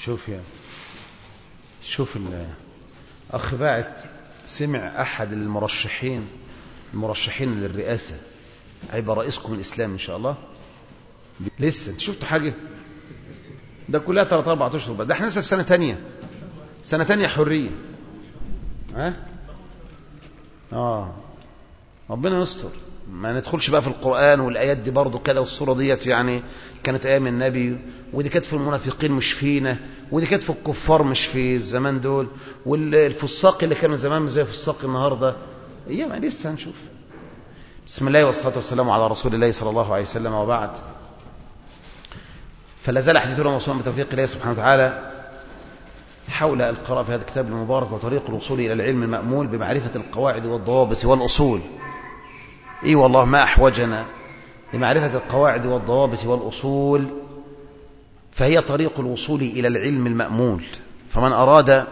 شوف يا شوف أخ باعت سمع أحد المرشحين المرشحين للرئاسة هيبقى رئيسكم الإسلام إن شاء الله لسه انت شفتوا حاجة ده كلها 3 4 اشهر بقى ده احنا لسه في سنة تانية سنة تانية حرية ها اه ربنا يستر ما ندخلش بقى في القرآن والآيات دي برضو كده والصورة ديت يعني كانت أيام النبي ودي كانت في المنافقين مش فينا ودي كانت في الكفار مش في الزمان دول والفساق اللي كانوا زمان زي فساق النهاردة ايه ما لسه هنشوف بسم الله والصلاة والسلام على رسول الله صلى الله عليه وسلم وبعد فلا زال حديثنا موصولا بتوفيق الله سبحانه وتعالى حول القراءة في هذا الكتاب المبارك وطريق الوصول إلى العلم المأمول بمعرفة القواعد والضوابط والأصول إي والله ما أحوجنا لمعرفة القواعد والضوابط والأصول فهي طريق الوصول إلى العلم المأمول فمن أراد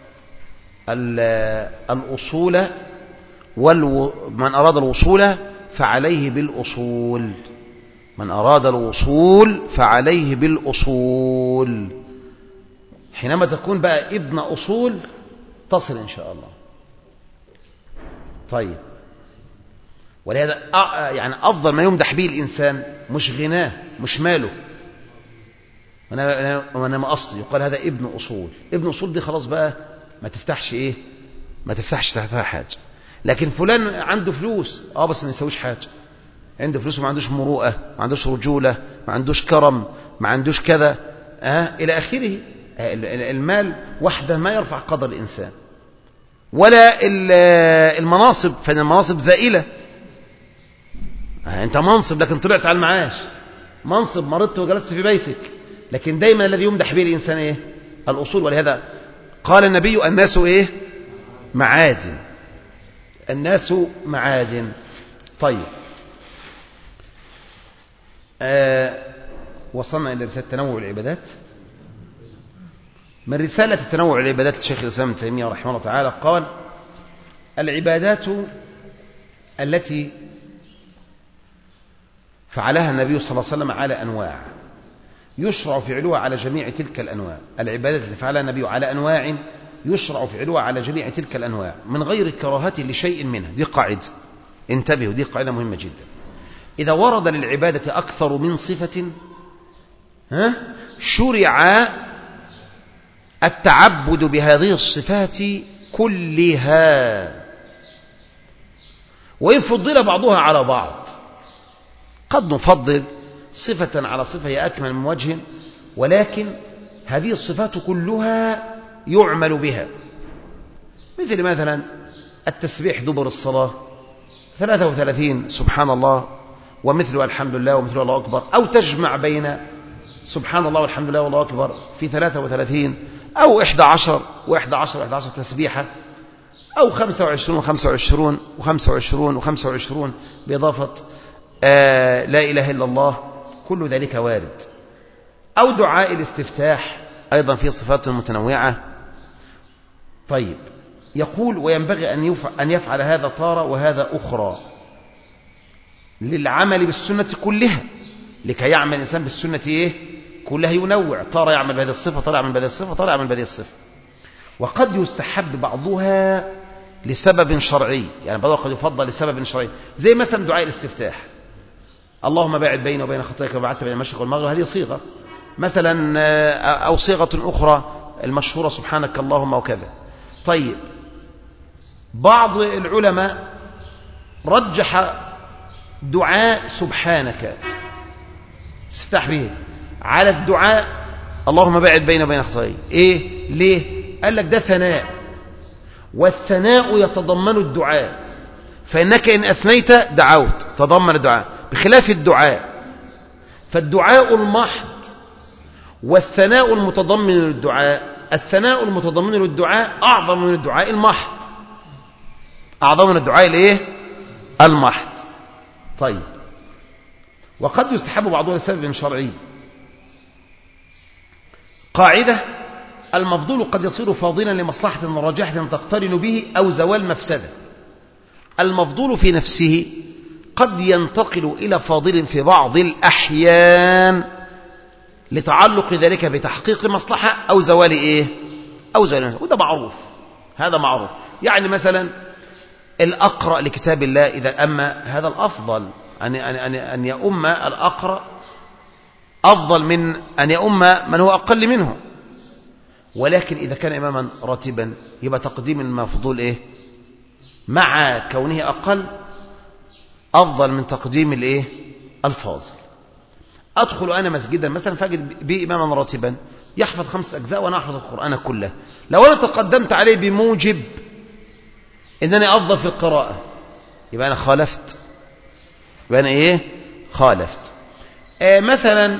الأصول والو من أراد الوصول فعليه بالأصول من أراد الوصول فعليه بالأصول حينما تكون بقى ابن أصول تصل إن شاء الله طيب ولهذا يعني أفضل ما يمدح به الإنسان مش غناه مش ماله وأنا ما أصلي يقال هذا ابن أصول ابن أصول دي خلاص بقى ما تفتحش إيه ما تفتحش تحتها حاجة لكن فلان عنده فلوس اه بس ما يسويش حاجة عنده فلوس وما عندوش مروءة ما عندوش رجولة ما عندوش كرم ما عندوش كذا آه إلى آخره المال وحده ما يرفع قدر الإنسان ولا المناصب فإن المناصب زائلة أنت منصب لكن طلعت على المعاش منصب مرضت وجلست في بيتك لكن دايما الذي يمدح به الإنسان إيه؟ الأصول ولهذا قال النبي الناس إيه معادن الناس معادن طيب آه وصلنا إلى رسالة تنوع العبادات من رسالة تنوع العبادات لشيخ الإسلام ابن تيمية رحمه الله تعالى قال العبادات التي فعلها النبي صلى الله عليه وسلم على أنواع يشرع فعلها على جميع تلك الأنواع العبادات التي فعلها النبي على أنواع يشرع فعلها على جميع تلك الأنواع من غير كراهة لشيء منها دي قاعدة انتبهوا دي قاعدة مهمة جدا إذا ورد للعبادة أكثر من صفة ها شرع التعبد بهذه الصفات كلها وإن فضل بعضها على بعض قد نفضل صفة على صفة هي أكمل من وجه ولكن هذه الصفات كلها يعمل بها مثل مثلا التسبيح دبر الصلاة 33 سبحان الله ومثل الحمد لله ومثل الله أكبر أو تجمع بين سبحان الله والحمد لله والله أكبر في 33 أو 11 و11 و11 تسبيحة أو 25 و25 و25 و25 بإضافة آه لا إله إلا الله كل ذلك وارد أو دعاء الاستفتاح أيضا في صفات متنوعة طيب يقول وينبغي أن أن يفعل هذا طارة وهذا أخرى للعمل بالسنة كلها لكي يعمل الإنسان بالسنة إيه؟ كلها ينوع طارة يعمل بهذه الصفة طارة يعمل بهذه الصفة طارة يعمل بهذه الصفة وقد يستحب بعضها لسبب شرعي يعني بعضها قد يفضل لسبب شرعي زي مثلا دعاء الاستفتاح اللهم باعد بيني وبين خطاياك وبعدت بين المشرق والمغرب هذه صيغة مثلا أو صيغة أخرى المشهورة سبحانك اللهم وكذا طيب بعض العلماء رجح دعاء سبحانك استفتح به على الدعاء اللهم باعد بيني وبين خطاياي ايه ليه قال لك ده ثناء والثناء يتضمن الدعاء فإنك إن أثنيت دعوت تضمن الدعاء بخلاف الدعاء فالدعاء المحض والثناء المتضمن للدعاء الثناء المتضمن للدعاء أعظم من الدعاء المحض أعظم من الدعاء الإيه؟ المحض طيب وقد يستحب بعضها لسبب شرعي قاعدة المفضول قد يصير فاضلا لمصلحة راجحة تقترن به أو زوال مفسدة المفضول في نفسه قد ينتقل إلى فاضل في بعض الأحيان لتعلق ذلك بتحقيق مصلحة أو زوال إيه أو زوال وده معروف هذا معروف يعني مثلا الأقرأ لكتاب الله إذا أما هذا الأفضل أن, أن, أن, أن يؤم الأقرأ أفضل من أن يؤم من هو أقل منه ولكن إذا كان إماما راتبا يبقى تقديم المفضول إيه مع كونه أقل أفضل من تقديم الإيه الفاضل أدخل أنا مسجدا مثلا فأجد به إماما راتبا يحفظ خمسة أجزاء وأنا أحفظ القرآن كله لو أنا تقدمت عليه بموجب إنني أفضل في القراءة يبقى أنا خالفت يبقى أنا إيه خالفت آه مثلا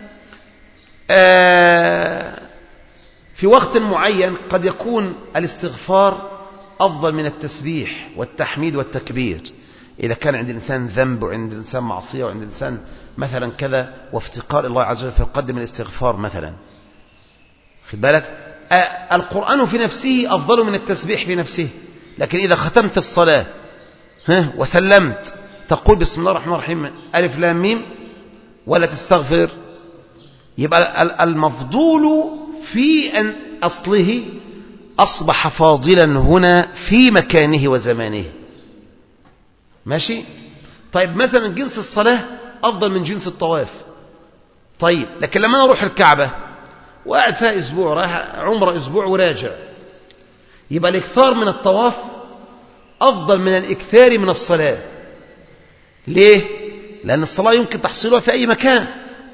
آه في وقت معين قد يكون الاستغفار أفضل من التسبيح والتحميد والتكبير إذا كان عند الإنسان ذنب وعند الإنسان معصية وعند الإنسان مثلا كذا وافتقار الله عز وجل فيقدم الاستغفار مثلا خد بالك القرآن في نفسه أفضل من التسبيح في نفسه لكن إذا ختمت الصلاة ها وسلمت تقول بسم الله الرحمن الرحيم ألف لام ميم ولا تستغفر يبقى المفضول في أن أصله أصبح فاضلا هنا في مكانه وزمانه ماشي طيب مثلا جنس الصلاة أفضل من جنس الطواف طيب لكن لما أنا أروح الكعبة وقاعد فيها أسبوع رايح عمره أسبوع وراجع يبقى الإكثار من الطواف أفضل من الإكثار من الصلاة ليه؟ لأن الصلاة يمكن تحصيلها في أي مكان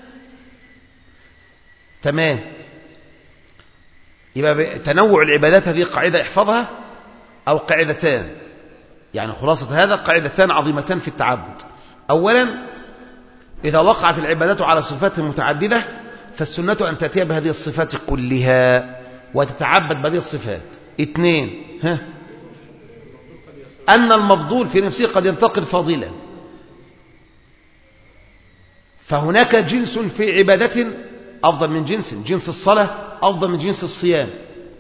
تمام يبقى تنوع العبادات هذه قاعدة احفظها أو قاعدتان يعني خلاصة هذا قاعدتان عظيمتان في التعبد أولا إذا وقعت العبادات على صفات متعددة فالسنة أن تأتي بهذه الصفات كلها وتتعبد بهذه الصفات اثنين ها أن المفضول في نفسه قد ينتقل فاضلا فهناك جنس في عبادة أفضل من جنس جنس الصلاة أفضل من جنس الصيام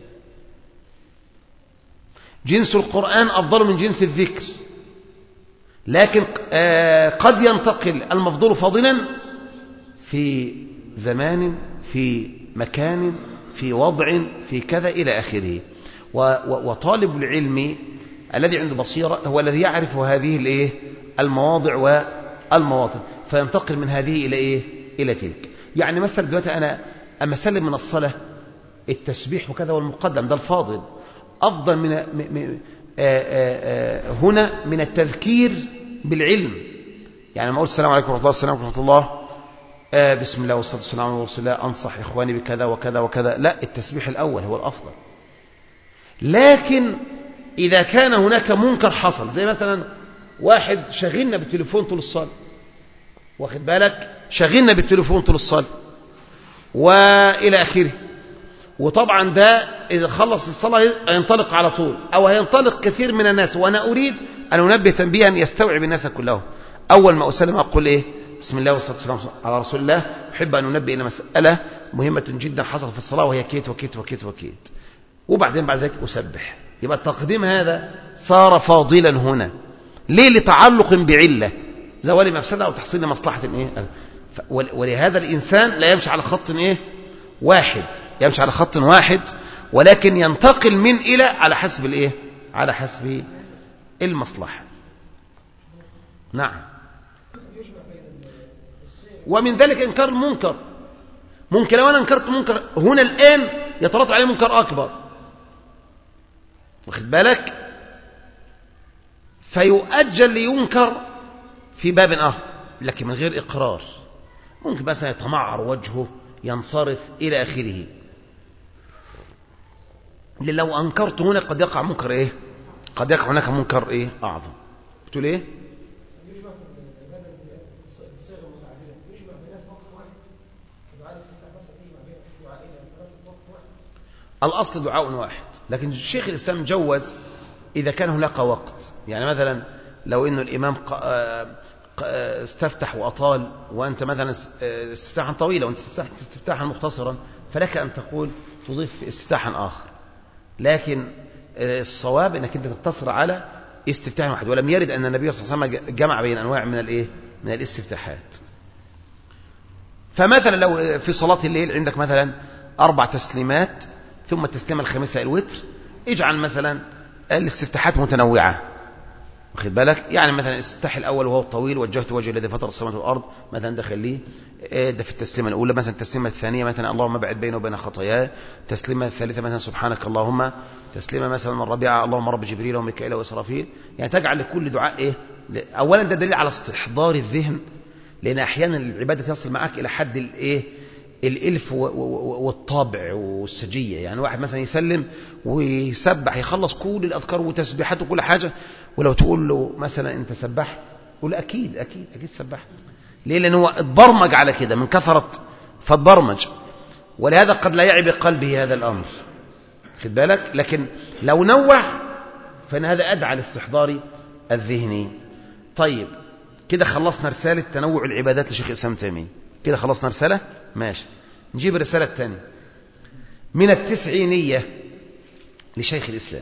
جنس القرآن أفضل من جنس الذكر لكن قد ينتقل المفضول فاضلا في زمان في مكان في وضع في كذا إلى آخره وطالب العلم الذي عنده بصيرة هو الذي يعرف هذه الايه المواضع والمواطن فينتقل من هذه إلى إيه إلى تلك يعني مثلا دلوقتي أنا أما أسلم من الصلاة التسبيح وكذا والمقدم ده الفاضل أفضل من هنا من التذكير بالعلم يعني لما أقول السلام عليكم ورحمة الله السلام عليكم ورحمة الله بسم الله والصلاة والسلام على رسول الله أنصح إخواني بكذا وكذا وكذا لا التسبيح الأول هو الأفضل لكن إذا كان هناك منكر حصل زي مثلا واحد شغلنا بالتليفون طول الصلاة واخد بالك شغلنا بالتليفون طول الصلاة وإلى آخره وطبعا ده إذا خلص الصلاة ينطلق على طول أو هينطلق كثير من الناس وأنا أريد أن أنبه تنبيها يستوعب الناس كلهم أول ما أسلم أقول إيه بسم الله والصلاة والسلام على رسول الله أحب أن أنبه إلى مسألة مهمة جدا حصل في الصلاة وهي كيت وكيت وكيت وكيت وبعدين بعد ذلك أسبح يبقى التقديم هذا صار فاضلا هنا ليه لتعلق بعلة زوال مفسدة أو تحصيل مصلحة إيه ولهذا الإنسان لا يمشي على خط إيه واحد يمشي على خط واحد ولكن ينتقل من إلى على حسب الإيه على حسب المصلحة نعم ومن ذلك إنكار المنكر ممكن لو أنا انكرت منكر هنا الآن يترتب عليه منكر أكبر واخد بالك فيؤجل لينكر في باب آخر لكن من غير إقرار ممكن مثلا يتمعر وجهه ينصرف إلى آخره لو أنكرت هنا قد يقع منكر إيه قد يقع هناك منكر إيه أعظم بتقول إيه الأصل دعاء واحد لكن الشيخ الإسلام جوز إذا كان هناك وقت يعني مثلا لو إنه الإمام استفتح وأطال وأنت مثلا استفتاحا طويلا وأنت استفتحت استفتاحا مختصرا فلك أن تقول تضيف استفتاحا آخر لكن الصواب أنك أنت تقتصر على استفتاح واحد ولم يرد أن النبي صلى الله عليه وسلم جمع بين أنواع من الإيه؟ من الاستفتاحات فمثلا لو في صلاة الليل عندك مثلا أربع تسليمات ثم التسليمة الخامسة الوتر اجعل مثلا الاستفتاحات متنوعة واخد بالك يعني مثلا الاستفتاح الاول وهو الطويل وجهت وجهي الذي فطر السماوات والارض مثلا ده خليه إيه ده في التسليمه الاولى مثلا التسليمه الثانيه مثلا اللهم ابعد بيني وبين خطاياي التسليمه الثالثه مثلا سبحانك اللهم تسليمه مثلا الرابعه اللهم رب جبريل وميكائيل واسرافيل يعني تجعل لكل دعاء ايه اولا ده دليل على استحضار الذهن لان احيانا العباده تصل معك الى حد الايه الالف والطابع والسجيه يعني واحد مثلا يسلم ويسبح يخلص كل الاذكار وتسبيحات وكل حاجه ولو تقول له مثلا انت سبحت يقول اكيد اكيد اكيد سبحت ليه لان هو اتبرمج على كده من كثره فاتبرمج ولهذا قد لا يعي بقلبه هذا الامر خد بالك لكن لو نوع فان هذا ادعى لاستحضار الذهني طيب كده خلصنا رساله تنوع العبادات لشيخ الاسلام تيميه كده خلصنا رسالة ماشي نجيب الرسالة الثانية من التسعينية لشيخ الإسلام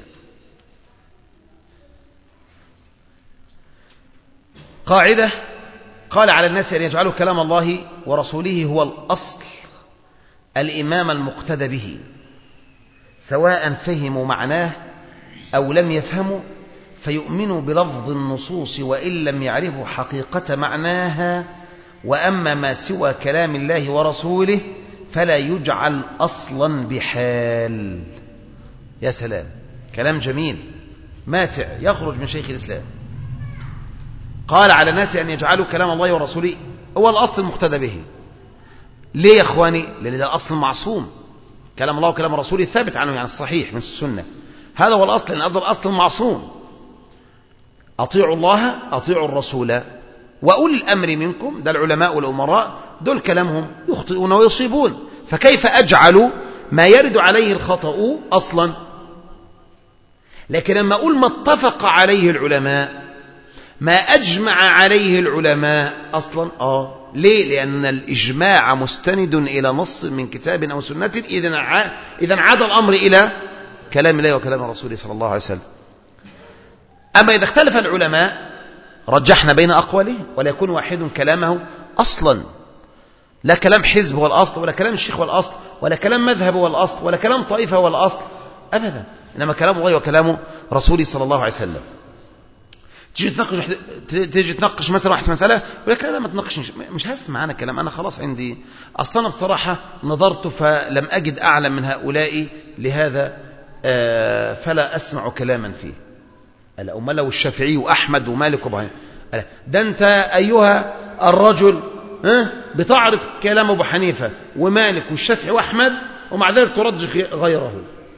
قاعدة قال على الناس أن يجعلوا كلام الله ورسوله هو الأصل الإمام المقتدى به سواء فهموا معناه أو لم يفهموا فيؤمنوا بلفظ النصوص وإن لم يعرفوا حقيقة معناها وأما ما سوى كلام الله ورسوله فلا يجعل أصلا بحال يا سلام كلام جميل ماتع يخرج من شيخ الإسلام قال على الناس أن يجعلوا كلام الله ورسوله هو الأصل المقتدى به ليه يا أخواني لأن ده أصل معصوم كلام الله وكلام رسوله ثابت عنه يعني الصحيح من السنة هذا هو الأصل لأن هذا الأصل المعصوم أطيعوا الله أطيعوا الرسول وأولي الأمر منكم ده العلماء والأمراء دول كلامهم يخطئون ويصيبون فكيف أجعل ما يرد عليه الخطأ أصلا لكن لما أقول ما اتفق عليه العلماء ما أجمع عليه العلماء أصلا آه ليه لأن الإجماع مستند إلى نص من كتاب أو سنة إذا عاد الأمر إلى كلام الله وكلام رسوله صلى الله عليه وسلم أما إذا اختلف العلماء رجحنا بين أقوالهم ولا يكون واحد كلامه أصلا لا كلام حزب هو الأصل ولا كلام الشيخ هو الأصل ولا كلام مذهب هو الأصل ولا كلام طائفة هو الأصل أبدا إنما كلام الله وكلام رسولي صلى الله عليه وسلم تيجي تناقش تيجي تناقش مثلا واحد مسألة ولا لا ما تناقش مش هسمع أنا كلام أنا خلاص عندي أصلا أنا بصراحة نظرت فلم أجد أعلم من هؤلاء لهذا فلا أسمع كلاما فيه ألا أما لو الشافعي وأحمد ومالك وابراهيم ده أنت أيها الرجل بتعرض كلام أبو حنيفة ومالك والشافعي وأحمد ومع ذلك ترجح غيره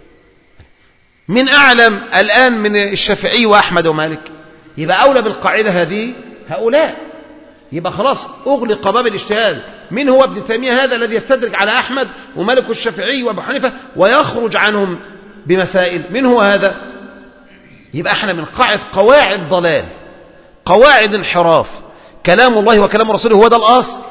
من أعلم الآن من الشافعي وأحمد ومالك يبقى أولى بالقاعدة هذه هؤلاء يبقى خلاص أغلق باب الاجتهاد من هو ابن تيمية هذا الذي يستدرك على أحمد ومالك والشافعي وأبو حنيفة ويخرج عنهم بمسائل من هو هذا يبقى احنا من قاعد قواعد ضلال قواعد انحراف كلام الله وكلام رسوله هو ده الأصل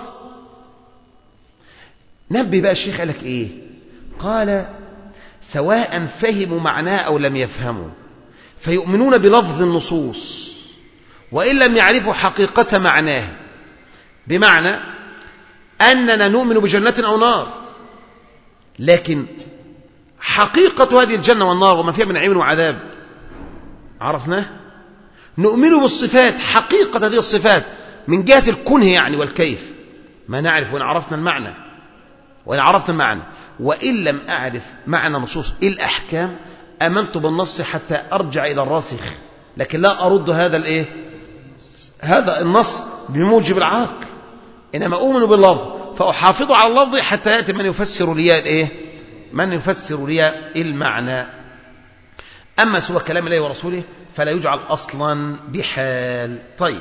نبي بقى الشيخ قال لك ايه قال سواء فهموا معناه أو لم يفهموا فيؤمنون بلفظ النصوص وإن لم يعرفوا حقيقة معناه بمعنى أننا نؤمن بجنة أو نار لكن حقيقة هذه الجنة والنار وما فيها من نعيم وعذاب عرفناه نؤمن بالصفات حقيقة هذه الصفات من جهة الكنه يعني والكيف ما نعرف وإن عرفنا المعنى وإن عرفنا المعنى وإن لم أعرف معنى نصوص الأحكام أمنت بالنص حتى أرجع إلى الراسخ لكن لا أرد هذا الإيه هذا النص بموجب العقل إنما أؤمن باللفظ فأحافظ على اللفظ حتى يأتي من يفسر لي الإيه من يفسر لي المعنى أما سوى كلام الله ورسوله فلا يجعل أصلا بحال طيب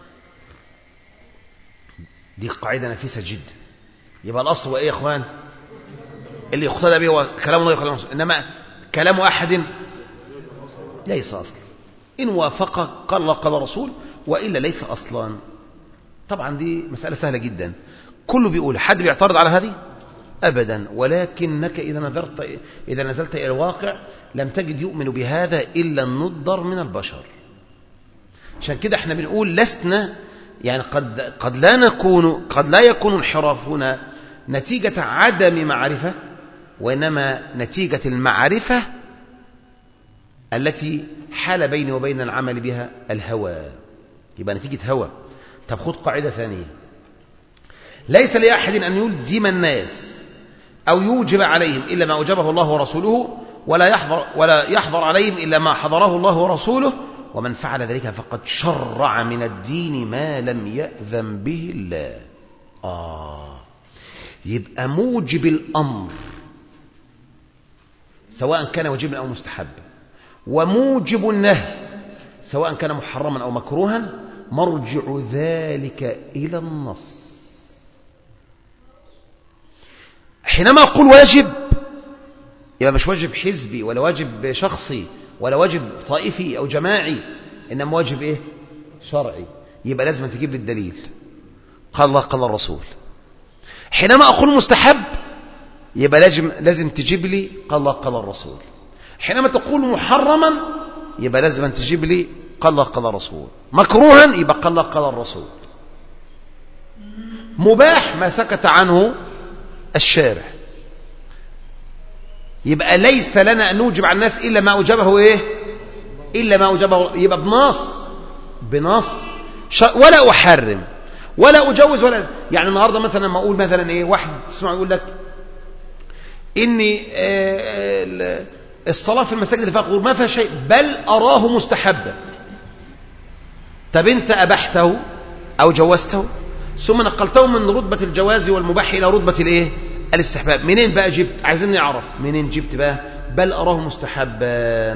دي قاعدة نفيسة جدا يبقى الأصل هو إيه يا إخوان اللي يقتدى به هو كلام الله وكلام رسوله إنما كلام أحد ليس أصلا إن وافق قال الله قال رسول وإلا ليس أصلا طبعا دي مسألة سهلة جدا كله بيقول حد بيعترض على هذه أبدا ولكنك إذا نظرت إذا نزلت إلى الواقع لم تجد يؤمن بهذا إلا النضر من البشر عشان كده احنا بنقول لسنا يعني قد, قد لا نكون قد لا يكون انحراف هنا نتيجة عدم معرفة وإنما نتيجة المعرفة التي حال بيني وبين العمل بها الهوى يبقى نتيجة هوى طب خد قاعدة ثانية ليس لأحد أن يلزم الناس أو يوجب عليهم إلا ما أوجبه الله ورسوله ولا يحضر, ولا يحضر عليهم إلا ما حضره الله ورسوله ومن فعل ذلك فقد شرع من الدين ما لم يأذن به الله آه يبقى موجب الأمر سواء كان واجبا أو مستحبا وموجب النهي سواء كان محرما أو مكروها مرجع ذلك إلى النص حينما أقول واجب يبقى مش واجب حزبي ولا واجب شخصي ولا واجب طائفي أو جماعي إنما واجب إيه شرعي يبقى لازم تجيب لي الدليل قال الله قال الرسول حينما أقول مستحب يبقى لازم لازم تجيب لي قال الله قال الرسول حينما تقول محرما يبقى لازم أن تجيب لي قال الله قال الرسول مكروها يبقى قال الله قال الرسول مباح ما سكت عنه الشارع يبقى ليس لنا أن نوجب على الناس إلا ما أوجبه إيه إلا ما أوجبه يبقى بنص بنص ولا أحرم ولا أجوز ولا يعني النهاردة مثلا لما أقول مثلا إيه واحد تسمع يقول لك إني الصلاة في المساجد اللي فيها قبور ما فيها شيء بل أراه مستحبا طب أنت أبحته أو جوزته ثم نقلته من رتبة الجواز والمباح إلى رتبة الإيه الاستحباب منين بقى جبت عايزين نعرف منين جبت بقى بل أراه مستحبا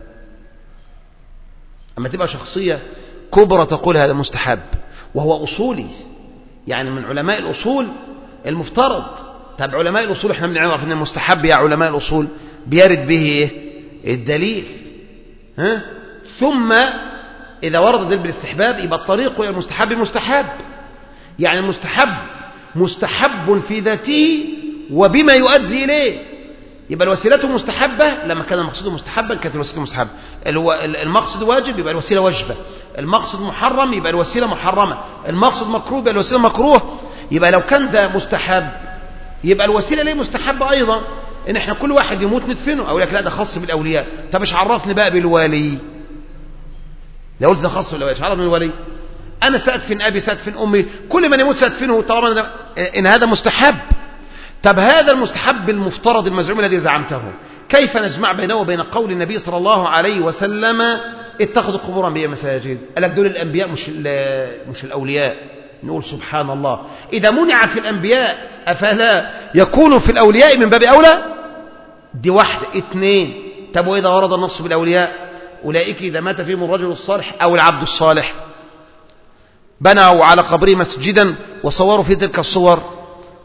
أما تبقى شخصية كبرى تقول هذا مستحب وهو أصولي يعني من علماء الأصول المفترض طب علماء الأصول احنا بنعرف ان المستحب يا علماء الأصول بيرد به ايه الدليل ها ثم إذا ورد الدليل بالاستحباب يبقى الطريق إلى المستحب مستحب يعني المستحب مستحب في ذاته وبما يؤدي إليه يبقى الوسيلة مستحبة لما كان المقصود مستحبا كانت الوسيلة مستحبة المقصد واجب يبقى الوسيلة واجبة المقصد محرم يبقى الوسيلة محرمة المقصد مكروه يبقى الوسيلة مكروه يبقى لو كان ده مستحب يبقى الوسيلة ليه مستحبة أيضا إن إحنا كل واحد يموت ندفنه أو لك لا ده خاص بالأولياء طب مش عرفني بقى بالولي لو قلت ده خاص بالأولياء مش عرفني بالولي أنا سأدفن أبي سأدفن أمي كل من يموت سأدفنه طالما إن هذا مستحب طب هذا المستحب المفترض المزعوم الذي زعمته كيف نجمع بينه وبين قول النبي صلى الله عليه وسلم اتخذوا قبور انبياء مساجد قال لك دول الانبياء مش مش الاولياء نقول سبحان الله اذا منع في الانبياء افلا يكون في الاولياء من باب اولى دي واحده اثنين طب واذا ورد النص بالاولياء اولئك اذا مات فيهم الرجل الصالح او العبد الصالح بنوا على قبره مسجدا وصوروا في تلك الصور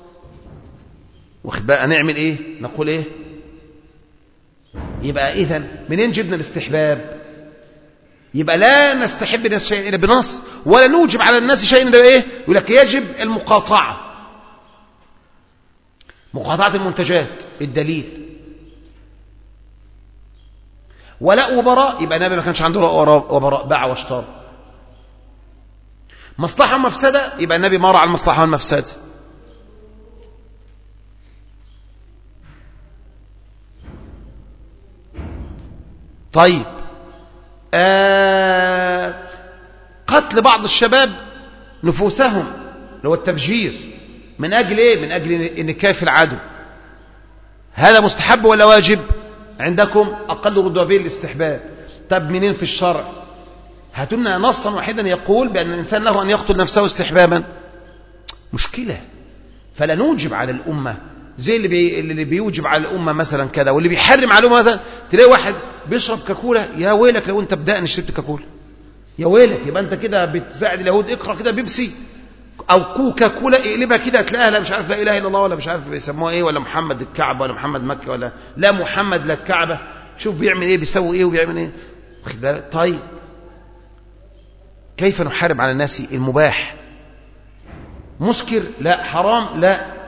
واخد بقى نعمل ايه نقول ايه يبقى اذا منين جبنا الاستحباب يبقى لا نستحب الناس شيئا الا بنص ولا نوجب على الناس شيئا الا ايه يقول لك يجب المقاطعه مقاطعه المنتجات الدليل ولا وبراء يبقى النبي ما كانش عنده وبراء باع واشترى مصلحه ومفسده يبقى النبي مر على المصلحه والمفسده طيب آه قتل بعض الشباب نفوسهم اللي هو التبجير من أجل إيه من أجل إنكاف العدو هذا مستحب ولا واجب عندكم أقل ردوبين الاستحباب طب منين في الشرع هاتوا لنا نصا واحدا يقول بأن الإنسان له أن يقتل نفسه استحبابا مشكلة فلا نوجب على الأمة زي اللي, بي... اللي بيوجب على الأمة مثلا كذا واللي بيحرم على الأمة مثلا تلاقي واحد بيشرب كاكولا يا ويلك لو انت بدأني شربت كاكولا يا ويلك يبقى انت كده بتساعد اليهود اقرا كده بيبسي او كوكا كولا اقلبها كده تلاقيها لا مش عارف لا اله الا الله ولا مش عارف بيسموها ايه ولا محمد الكعبه ولا محمد مكه ولا لا محمد لا الكعبه شوف بيعمل ايه بيسوي ايه وبيعمل ايه واخد بالك طيب كيف نحارب على الناس المباح مسكر لا حرام لا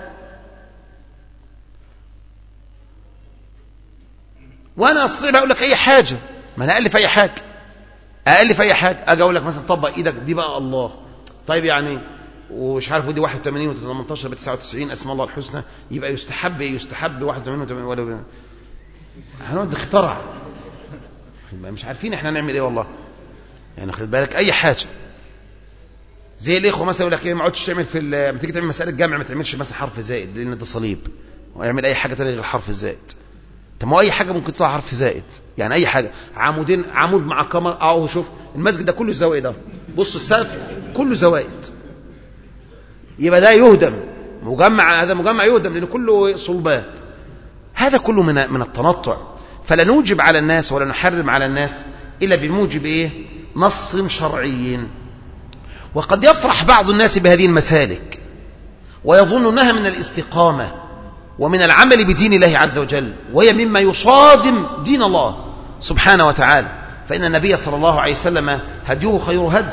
وانا استطيع اقول لك اي حاجه ما انا الف اي حاجه الف اي حاجه اجي اقول لك مثلا طبق ايدك دي بقى الله طيب يعني ومش عارف ودي 81 و18 ب 99 اسماء الله الحسنى يبقى يستحب ايه يستحب 81 و ولا هنقعد نخترع مش عارفين احنا هنعمل ايه والله يعني خد بالك اي حاجه زي الاخوه مثلا يقول لك ايه ما عدتش تعمل في لما تيجي تعمل مساله جمع ما تعملش مثلا حرف زائد لان ده صليب ويعمل اي حاجه ثانيه غير الحرف الزائد طب ما اي حاجه ممكن تطلع حرف زائد يعني اي حاجه عمودين عمود مع كمر اهو شوف المسجد ده كله زوائد اهو بص السقف كله زوائد يبقى ده يهدم مجمع هذا مجمع يهدم لان كله صلبان هذا كله من من التنطع فلا نوجب على الناس ولا نحرم على الناس الا بموجب ايه نص شرعي وقد يفرح بعض الناس بهذه المسالك ويظن انها من الاستقامه ومن العمل بدين الله عز وجل وهي مما يصادم دين الله سبحانه وتعالى فإن النبي صلى الله عليه وسلم هديه خير هدي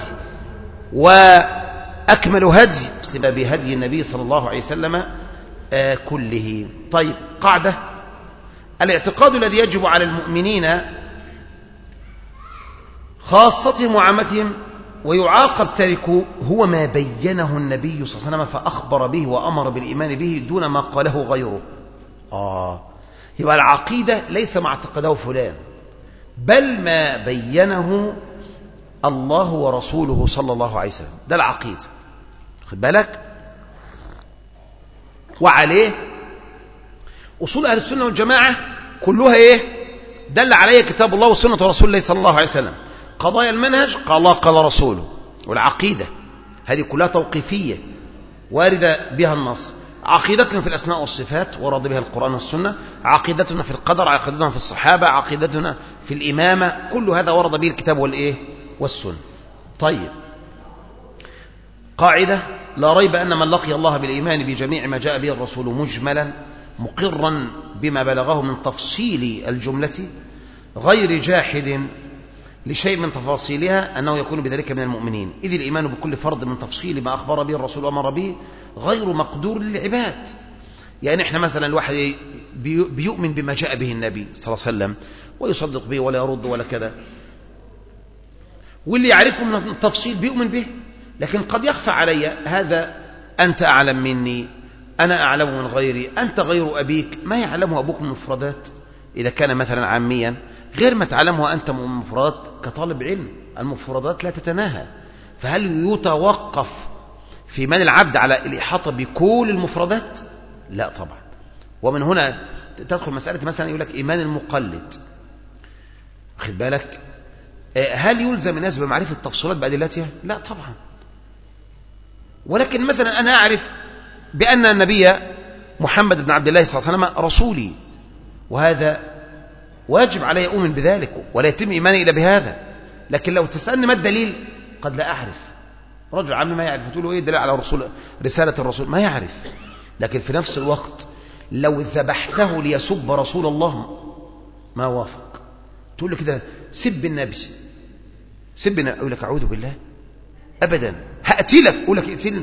وأكمل هدي بهدي النبي صلى الله عليه وسلم آه كله طيب قاعدة الاعتقاد الذي يجب على المؤمنين خاصتهم وعامتهم ويعاقب تاركه هو ما بينه النبي صلى الله عليه وسلم فأخبر به وأمر بالإيمان به دون ما قاله غيره آه يبقى العقيدة ليس ما اعتقده فلان بل ما بينه الله ورسوله صلى الله عليه وسلم ده العقيدة خد بالك وعليه أصول أهل السنة والجماعة كلها إيه دل عليه كتاب الله وسنة رسول الله صلى الله عليه وسلم قضايا المنهج قال الله قال رسوله والعقيدة هذه كلها توقيفية وارد بها النص عقيدتنا في الأسماء والصفات ورد بها القرآن والسنة عقيدتنا في القدر عقيدتنا في الصحابة عقيدتنا في الإمامة كل هذا ورد به الكتاب والإيه والسنة طيب قاعدة لا ريب أن من لقي الله بالإيمان بجميع ما جاء به الرسول مجملا مقرا بما بلغه من تفصيل الجملة غير جاحد لشيء من تفاصيلها أنه يكون بذلك من المؤمنين إذ الإيمان بكل فرد من تفصيل ما أخبر به الرسول وأمر به غير مقدور للعباد يعني إحنا مثلا الواحد بيؤمن بما جاء به النبي صلى الله عليه وسلم ويصدق به ولا يرد ولا كذا واللي يعرفه من التفصيل بيؤمن به لكن قد يخفى علي هذا أنت أعلم مني أنا أعلم من غيري أنت غير أبيك ما يعلمه أبوك من مفردات إذا كان مثلا عاميا غير ما تعلمه أنت من مفردات كطالب علم المفردات لا تتناهى فهل يتوقف في من العبد على الإحاطة بكل المفردات لا طبعا ومن هنا تدخل مسألة مثلا يقول لك إيمان المقلد خد بالك هل يلزم الناس بمعرفة التفصيلات بأدلتها لا طبعا ولكن مثلا أنا أعرف بأن النبي محمد بن عبد الله صلى الله عليه وسلم رسولي وهذا واجب علي أؤمن بذلك ولا يتم إيماني إلا بهذا لكن لو تسألني ما الدليل قد لا أعرف رجل عامي ما يعرف تقول له إيه دليل على رسول رسالة الرسول ما يعرف لكن في نفس الوقت لو ذبحته ليسب رسول الله ما وافق تقول له كده سب النبي سب النبي أقول لك أعوذ بالله أبدا هأتلك أقول لك اقتلني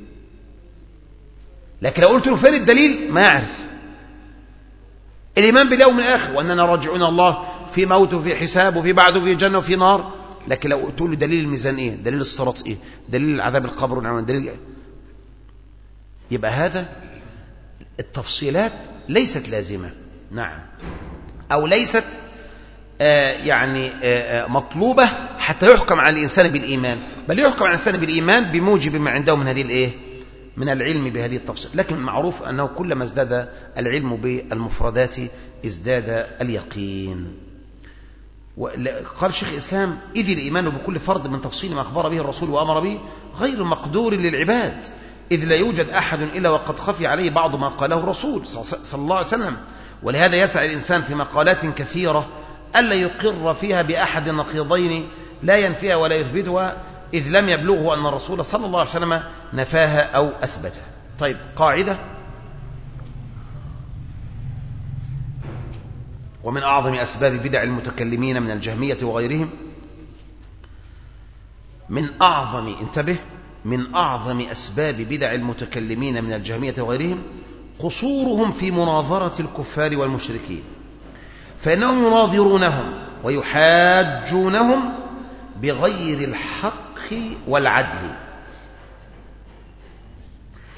لكن لو قلت له فين الدليل ما يعرف الإيمان باليوم الآخر وأننا راجعون الله في موت وفي حساب وفي بعد وفي جنة وفي نار لكن لو تقول له دليل الميزان إيه دليل الصراط إيه دليل العذاب القبر والنعمان دليل إيه؟ يبقى هذا التفصيلات ليست لازمة نعم أو ليست آه يعني آه مطلوبة حتى يحكم على الإنسان بالإيمان بل يحكم على الإنسان بالإيمان بموجب ما عنده من هذه الإيه من العلم بهذه التفصيل لكن معروف أنه كلما ازداد العلم بالمفردات ازداد اليقين قال شيخ الإسلام إذ الإيمان بكل فرد من تفصيل ما أخبر به الرسول وأمر به غير مقدور للعباد إذ لا يوجد أحد إلا وقد خفي عليه بعض ما قاله الرسول صلى الله عليه وسلم ولهذا يسعى الإنسان في مقالات كثيرة ألا يقر فيها بأحد النقيضين لا ينفيها ولا يثبتها إذ لم يبلغه أن الرسول صلى الله عليه وسلم نفاها أو أثبتها طيب قاعدة ومن أعظم أسباب بدع المتكلمين من الجهمية وغيرهم من أعظم انتبه من أعظم أسباب بدع المتكلمين من الجهمية وغيرهم قصورهم في مناظرة الكفار والمشركين فإنهم يناظرونهم ويحاجونهم بغير الحق والعدل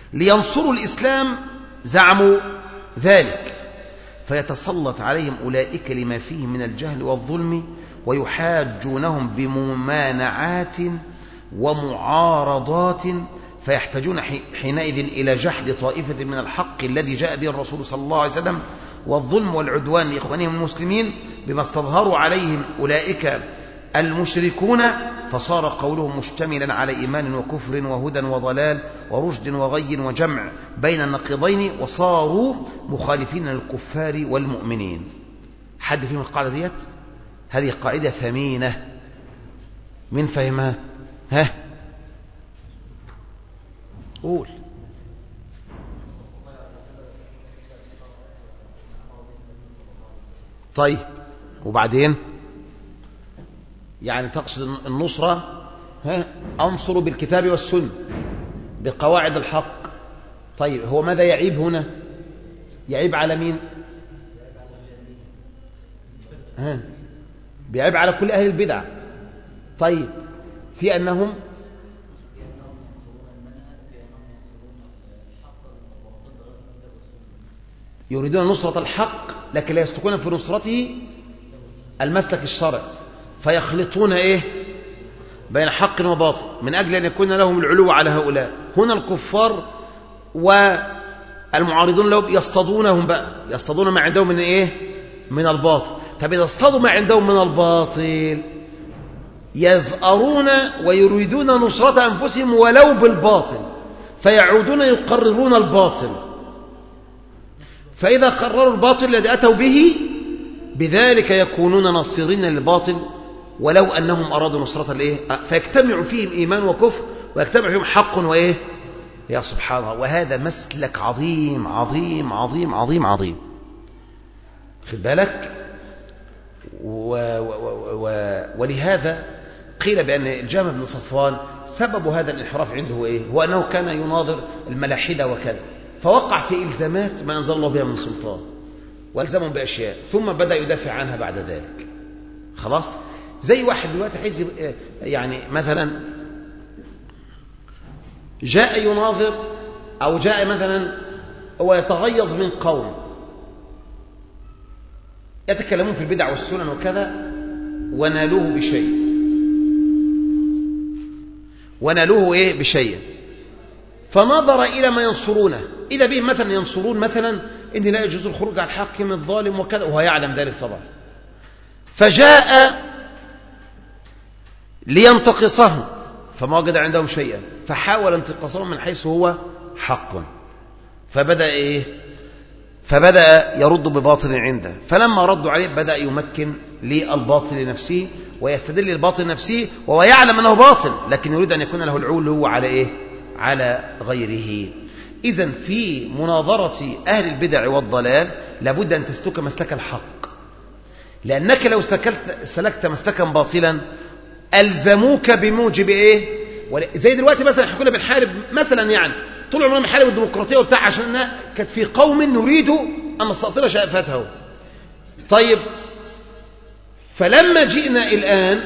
لينصروا الإسلام زعموا ذلك فيتسلط عليهم أولئك لما فيه من الجهل والظلم ويحاجونهم بممانعات ومعارضات فيحتاجون حينئذ إلى جحد طائفة من الحق الذي جاء به الرسول صلى الله عليه وسلم والظلم والعدوان لإخوانهم المسلمين بما استظهروا عليهم أولئك المشركون فصار قولهم مشتملا على إيمان وكفر وهدى وضلال ورشد وغي وجمع بين النقيضين وصاروا مخالفين للكفار والمؤمنين حد فيهم القاعدة ديت هذه قاعدة ثمينة من فهمها ها قول طيب وبعدين يعني تقصد النصرة ها أنصر بالكتاب والسنة بقواعد الحق طيب هو ماذا يعيب هنا يعيب على مين ها بيعيب على كل أهل البدع طيب في أنهم يريدون نصرة الحق لكن لا يستكون في نصرته المسلك الشرعي فيخلطون ايه بين حق وباطل من اجل ان يكون لهم العلو على هؤلاء هنا الكفار والمعارضون لهم يصطادونهم بقى يصطادون ما عندهم من ايه من الباطل طب اذا اصطادوا ما عندهم من الباطل يزأرون ويريدون نصرة انفسهم ولو بالباطل فيعودون يقررون الباطل فإذا قرروا الباطل الذي أتوا به بذلك يكونون ناصرين للباطل ولو أنهم أرادوا نصرة الإيه فيجتمع فيهم إيمان وكفر ويجتمع فيهم حق وإيه يا سبحان الله وهذا مسلك عظيم عظيم عظيم عظيم عظيم خد بالك و و و ولهذا قيل بأن الجامع بن صفوان سبب هذا الانحراف عنده إيه هو أنه كان يناظر الملاحدة وكذا فوقع في إلزامات ما أنزل الله بها من سلطان والزمهم بأشياء ثم بدأ يدافع عنها بعد ذلك خلاص زي واحد دلوقتي عايز يعني مثلا جاء يناظر أو جاء مثلا هو يتغيظ من قوم يتكلمون في البدع والسنن وكذا ونالوه بشيء ونالوه ايه بشيء فنظر إلى ما ينصرونه إذا به مثلا ينصرون مثلا إن لا يجوز الخروج عن الحاكم الظالم وكذا وهو يعلم ذلك طبعا فجاء لينتقصه فما وجد عندهم شيئا فحاول انتقاصه من حيث هو حق فبدأ إيه فبدأ يرد بباطل عنده فلما ردوا عليه بدأ يمكن للباطل لنفسه ويستدل الباطل نفسه وهو يعلم أنه باطل لكن يريد أن يكون له العول على إيه على غيره إذا في مناظرة أهل البدع والضلال لابد أن تسلك مسلك الحق لأنك لو سلكت مسلكا باطلا ألزموك بموجب إيه زي دلوقتي مثلا احنا كنا بنحارب مثلا يعني طول عمرنا بنحارب الديمقراطية وبتاع عشان كانت في قوم نريد أن نستأصل شأفته طيب فلما جئنا الآن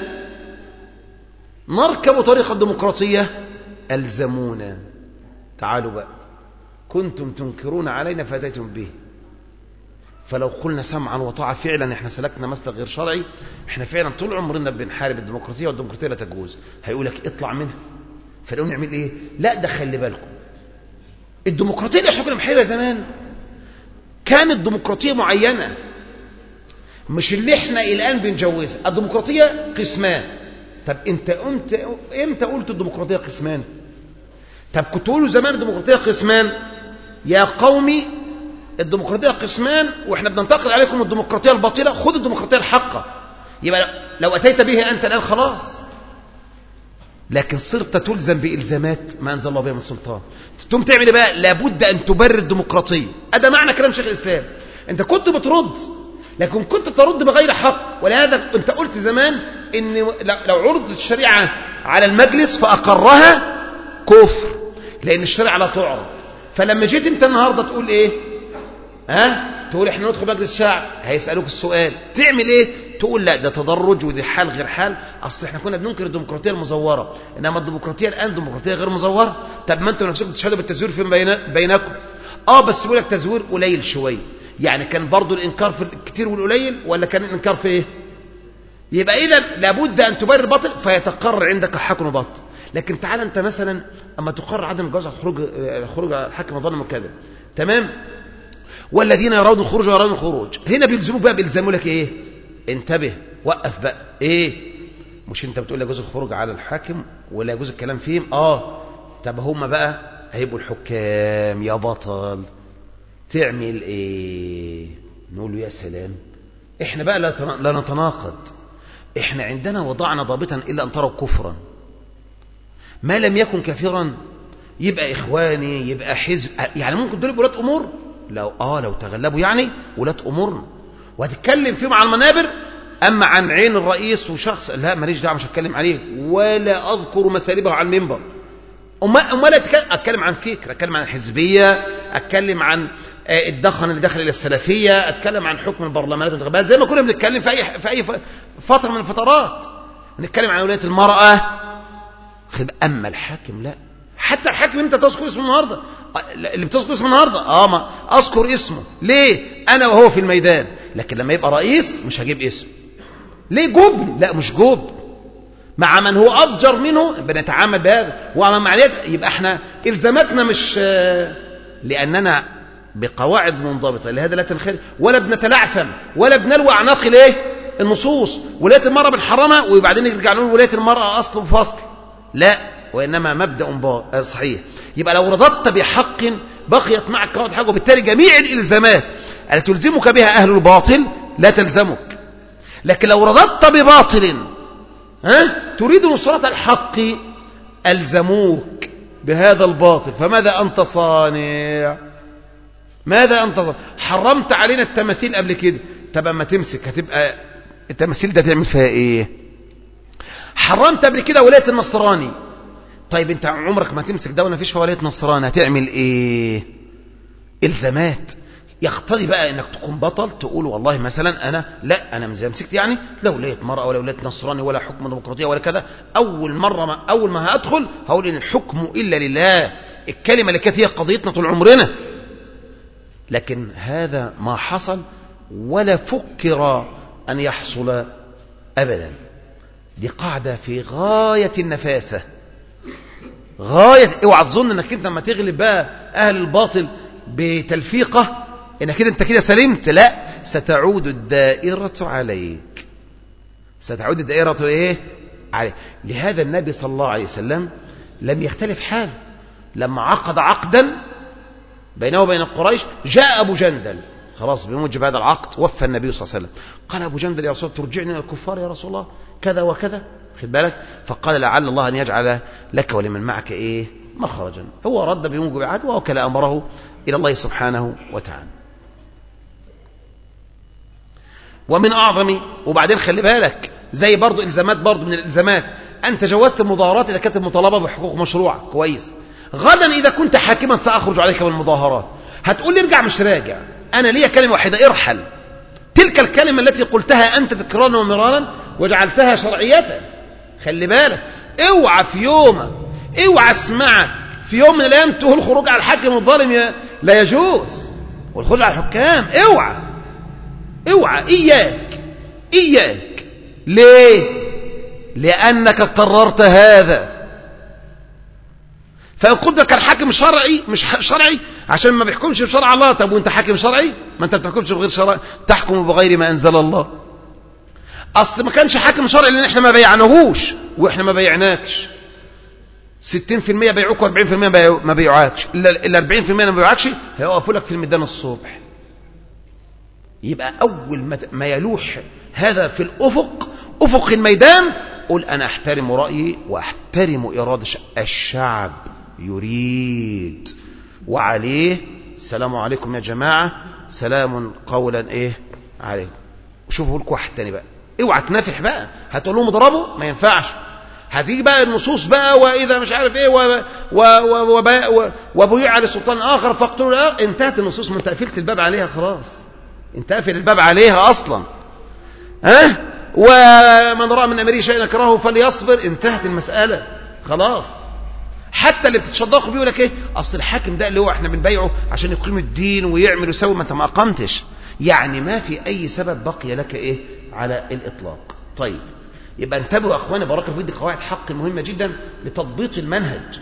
نركب طريق الديمقراطية ألزمونا تعالوا بقى كنتم تنكرون علينا فأتيتم به فلو قلنا سمعا وطاعة فعلا احنا سلكنا مسلك غير شرعي احنا فعلا طول عمرنا بنحارب الديمقراطية والديمقراطية لا تجوز هيقول لك اطلع منها فلو نعمل ايه لا ده خلي بالكم الديمقراطية اللي احنا كنا بنحاربها زمان كانت ديمقراطية معينة مش اللي احنا الان بنجوزها الديمقراطية قسمان طب انت امتى امتى قلت الديمقراطية قسمان طب كنت تقولوا زمان الديمقراطية قسمان يا قومي الديمقراطية قسمان واحنا بننتقد عليكم الديمقراطية الباطلة خذ الديمقراطية الحقة يبقى لو أتيت به أنت الآن خلاص لكن صرت تلزم بإلزامات ما أنزل الله بها من سلطان تقوم تعمل بقى لابد أن تبرر الديمقراطية هذا معنى كلام شيخ الإسلام أنت كنت بترد لكن كنت ترد بغير حق ولهذا أنت قلت زمان إن لو عرضت الشريعة على المجلس فأقرها كفر لأن الشريعة لا تعرض فلما جيت أنت النهاردة تقول إيه ها تقول احنا ندخل مجلس الشعب هيسألوك السؤال تعمل ايه تقول لا ده تدرج ودي حال غير حال اصل احنا كنا بننكر الديمقراطيه المزوره انما الديمقراطيه الان ديمقراطيه غير مزوره طب ما انتوا نفسكم بتشهدوا بالتزوير في بين بينكم اه بس بيقول لك تزوير قليل شويه يعني كان برضو الانكار في الكتير والقليل ولا كان الانكار في ايه يبقى اذا لابد ان تبرر الباطل فيتقرر عندك الحق باطل لكن تعال انت مثلا اما تقرر عدم الجواز على خروج خروج الحاكم الظالم الكاذب تمام والذين يرون الخروج ويرون الخروج هنا بيلزموك بقى بيلزموا لك ايه انتبه وقف بقى ايه مش انت بتقول يجوز الخروج على الحاكم ولا يجوز الكلام فيهم اه طب هم بقى هيبقوا الحكام يا بطل تعمل ايه نقول له يا سلام احنا بقى لا نتناقض احنا عندنا وضعنا ضابطا الا ان تروا كفرا ما لم يكن كثيرا يبقى اخواني يبقى حزب يعني ممكن دول ولاة امور لو اه لو تغلبوا يعني ولاة امورنا وهتتكلم فيهم على المنابر اما عن عين الرئيس وشخص لا ماليش دعوه مش هتكلم عليه ولا اذكر مسالبه على المنبر امال اتكلم عن فكر اتكلم عن الحزبيه اتكلم عن الدخن اللي دخل الى السلفيه اتكلم عن حكم البرلمانات والانتخابات زي ما كنا بنتكلم في اي في اي فتره من الفترات نتكلم عن ولايه المراه اما الحاكم لا حتى الحاكم انت تذكر اسمه النهارده اللي بتذكر اسمه النهارده اه ما اذكر اسمه ليه انا وهو في الميدان لكن لما يبقى رئيس مش هجيب اسمه ليه جبن لا مش جبن مع من هو افجر منه بنتعامل بهذا ومع معليات يبقى احنا الزاماتنا مش لاننا بقواعد منضبطه لهذا لا تنخرج ولا بنتلعثم ولا بنلوى اعناق الايه النصوص ولايه المراه بنحرمها وبعدين نرجع نقول ولايه المراه اصل وفصل لا وإنما مبدأ صحيح يبقى لو رضضت بحق بقيت معك قواعد حق وبالتالي جميع الإلزامات التي تلزمك بها أهل الباطل لا تلزمك لكن لو رضضت بباطل ها تريد نصرة الحق ألزموك بهذا الباطل فماذا أنت صانع ماذا أنت صانع حرمت علينا التماثيل قبل كده طب أما تمسك هتبقى التماثيل ده تعمل فيها إيه حرمت قبل كده ولاية النصراني طيب انت عمرك ما تمسك دولة فيش ولاية نصراني هتعمل ايه الزامات يقتضي بقى انك تكون بطل تقول والله مثلا انا لا انا من زي مسكت يعني لا ولايه مرأة ولا ولايه نصراني ولا حكم ديمقراطيه ولا كذا اول مره ما اول ما هادخل هقول ان الحكم الا لله الكلمه اللي كانت هي قضيتنا طول عمرنا لكن هذا ما حصل ولا فكر ان يحصل ابدا دي قاعده في غايه النفاسه غايه اوعى تظن انك انت لما تغلب بقى اهل الباطل بتلفيقه انك كده انت كده سلمت لا ستعود الدائرة عليك ستعود الدائرة ايه عليك لهذا النبي صلى الله عليه وسلم لم يختلف حاله لما عقد عقدا بينه وبين قريش جاء أبو جندل خلاص بموجب هذا العقد وفى النبي صلى الله عليه وسلم قال أبو جندل يا رسول الله ترجعني إلى الكفار يا رسول الله كذا وكذا خد بالك فقال لعل الله أن يجعل لك ولمن معك إيه مخرجا هو رد بموجب عهد ووكل أمره إلى الله سبحانه وتعالى ومن أعظم وبعدين خلي بالك زي برضو إلزامات برضو من الإلزامات أن تجاوزت المظاهرات إذا كانت المطالبة بحقوق مشروعة كويس غدا إذا كنت حاكما سأخرج عليك بالمظاهرات هتقول لي ارجع مش راجع أنا ليا كلمة واحدة ارحل تلك الكلمة التي قلتها أنت تكرارا ومرارا وجعلتها شرعية خلي بالك اوعى في يومك اوعى اسمعك في يوم من الأيام تقول الخروج على الحاكم الظالم لا يجوز والخروج على الحكام اوعى اوعى اياك اياك ليه لانك قررت هذا فان قلت لك الحاكم شرعي مش شرعي عشان ما بيحكمش بشرع الله طب وانت حاكم شرعي ما انت بتحكمش بغير شرع تحكم بغير ما انزل الله اصل ما كانش حاكم شرعي لان احنا ما بيعناهوش واحنا ما بيعناكش 60% بيعوك و40% ما بيعاكش ال 40% ما بيعاكش هيوقفوا لك في الميدان الصبح يبقى أول ما يلوح هذا في الأفق أفق الميدان قل أنا أحترم رأيي وأحترم إرادة الشعب يريد وعليه السلام عليكم يا جماعة سلام قولا إيه عليكم شوفوا لكم واحد تاني بقى اوعى تنافح بقى هتقول لهم اضربوا ما ينفعش هتيجي بقى النصوص بقى واذا مش عارف ايه و و و وبيع على سلطان اخر فاقتلوا انتهت النصوص ما انت قفلت الباب عليها خلاص انت قافل الباب عليها أصلا ها أه؟ ومن رأى من أمره شيئا يكرهه فليصبر انتهت المسألة خلاص حتى اللي بتتشدقوا بيه يقول لك ايه اصل الحاكم ده اللي هو احنا بنبيعه عشان يقيم الدين ويعمل ويسوي ما انت ما اقمتش يعني ما في اي سبب بقي لك ايه على الاطلاق طيب يبقى انتبهوا يا اخواني بارك في دي قواعد حق مهمه جدا لتضبيط المنهج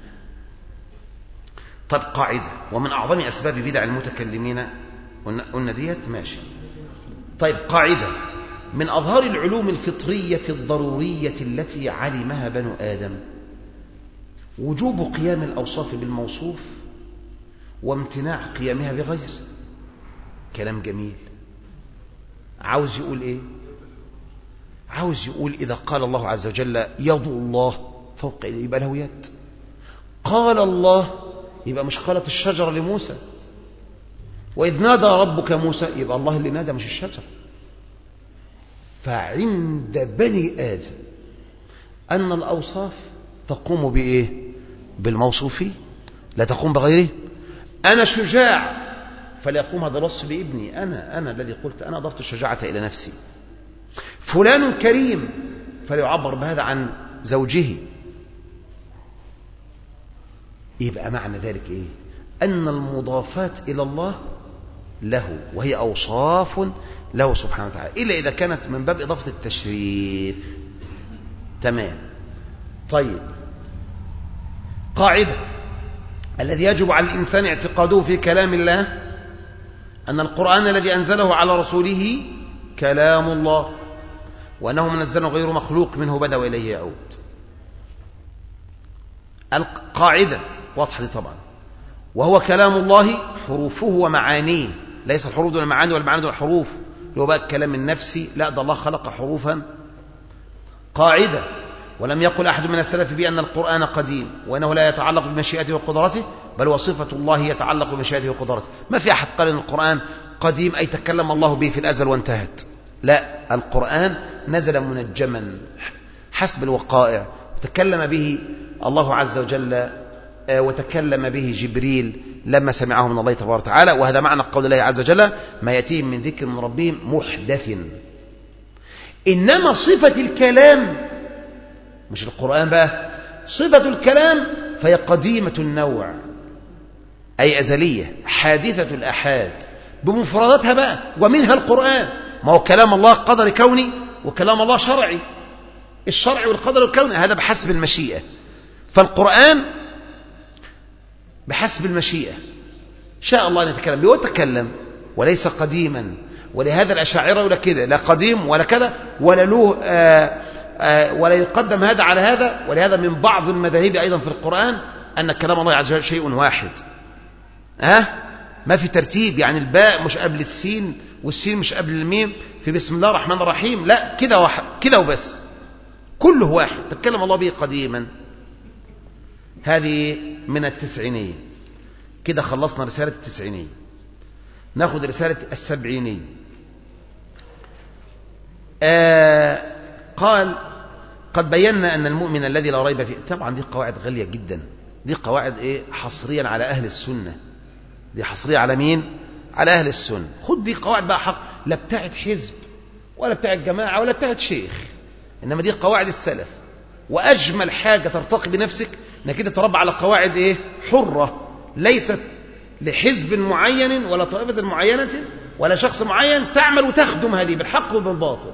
طب قاعده ومن اعظم اسباب بدع المتكلمين قلنا قلنا ديت ماشي طيب قاعده من اظهار العلوم الفطريه الضروريه التي علمها بنو ادم وجوب قيام الاوصاف بالموصوف وامتناع قيامها بغير كلام جميل عاوز يقول ايه عاوز يقول إذا قال الله عز وجل يد الله فوق يبقى له يد قال الله يبقى مش قالت الشجرة لموسى وإذ نادى ربك موسى يبقى الله اللي نادى مش الشجرة فعند بني آدم أن الأوصاف تقوم بإيه بالموصوفين لا تقوم بغيره أنا شجاع فليقوم هذا الوصف بابني أنا أنا الذي قلت أنا أضفت الشجاعة إلى نفسي فلان كريم فليعبر بهذا عن زوجه يبقى معنى ذلك ايه ان المضافات الى الله له وهي اوصاف له سبحانه وتعالى الا اذا كانت من باب اضافه التشريف تمام طيب قاعده الذي يجب على الانسان اعتقاده في كلام الله ان القران الذي انزله على رسوله كلام الله وأنه منزل غير مخلوق منه بدأ وإليه يعود القاعدة واضحة دي طبعا وهو كلام الله حروفه ومعانيه ليس الحروف دون المعاني والمعاني دون الحروف اللي هو بقى الكلام النفسي لا ده الله خلق حروفا قاعدة ولم يقل أحد من السلف بأن القرآن قديم وأنه لا يتعلق بمشيئته وقدرته بل وصفة الله يتعلق بمشيئته وقدرته ما في أحد قال أن القرآن قديم أي تكلم الله به في الأزل وانتهت لا القرآن نزل منجما حسب الوقائع وتكلم به الله عز وجل وتكلم به جبريل لما سمعه من الله تبارك وتعالى وهذا معنى قول الله عز وجل ما يأتيهم من ذكر من ربهم محدث إنما صفة الكلام مش القرآن بقى صفة الكلام فهي قديمة النوع أي أزلية حادثة الأحاد بمفرداتها بقى ومنها القرآن ما هو كلام الله قدر كوني وكلام الله شرعي الشرع والقدر الكوني هذا بحسب المشيئة فالقرآن بحسب المشيئة شاء الله أن يتكلم به وتكلم وليس قديما ولهذا الأشاعرة يقول كده لا قديم ولا كذا ولا له آآ آآ ولا يقدم هذا على هذا ولهذا من بعض المذاهب أيضا في القرآن أن كلام الله عز وجل شيء واحد ها ما في ترتيب يعني الباء مش قبل السين والسين مش قبل الميم في بسم الله الرحمن الرحيم لا كده واحد كده وبس كله واحد تكلم الله به قديما هذه من التسعينية كده خلصنا رسالة التسعينية ناخذ رسالة السبعينية آه قال قد بينا أن المؤمن الذي لا ريب فيه طبعا دي قواعد غالية جدا دي قواعد إيه حصريا على أهل السنة دي حصرية على مين على أهل السنة خد دي قواعد بقى حق لا بتاعت حزب ولا بتاعت جماعة ولا بتاعت شيخ إنما دي قواعد السلف وأجمل حاجة ترتقي بنفسك انك كده تربى على قواعد ايه حرة ليست لحزب معين ولا طائفة معينة ولا شخص معين تعمل وتخدم هذه بالحق وبالباطل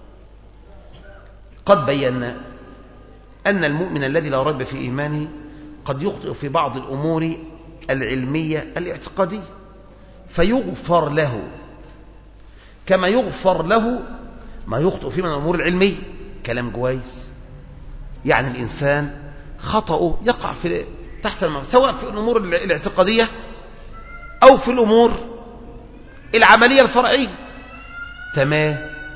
قد بينا أن المؤمن الذي لا ريب في إيمانه قد يخطئ في بعض الأمور العلمية الاعتقادية فيغفر له كما يغفر له ما يخطئ فيه من الأمور العلمية كلام كويس يعني الإنسان خطأه يقع في تحت الماء سواء في الأمور الاعتقادية أو في الأمور العملية الفرعية تمام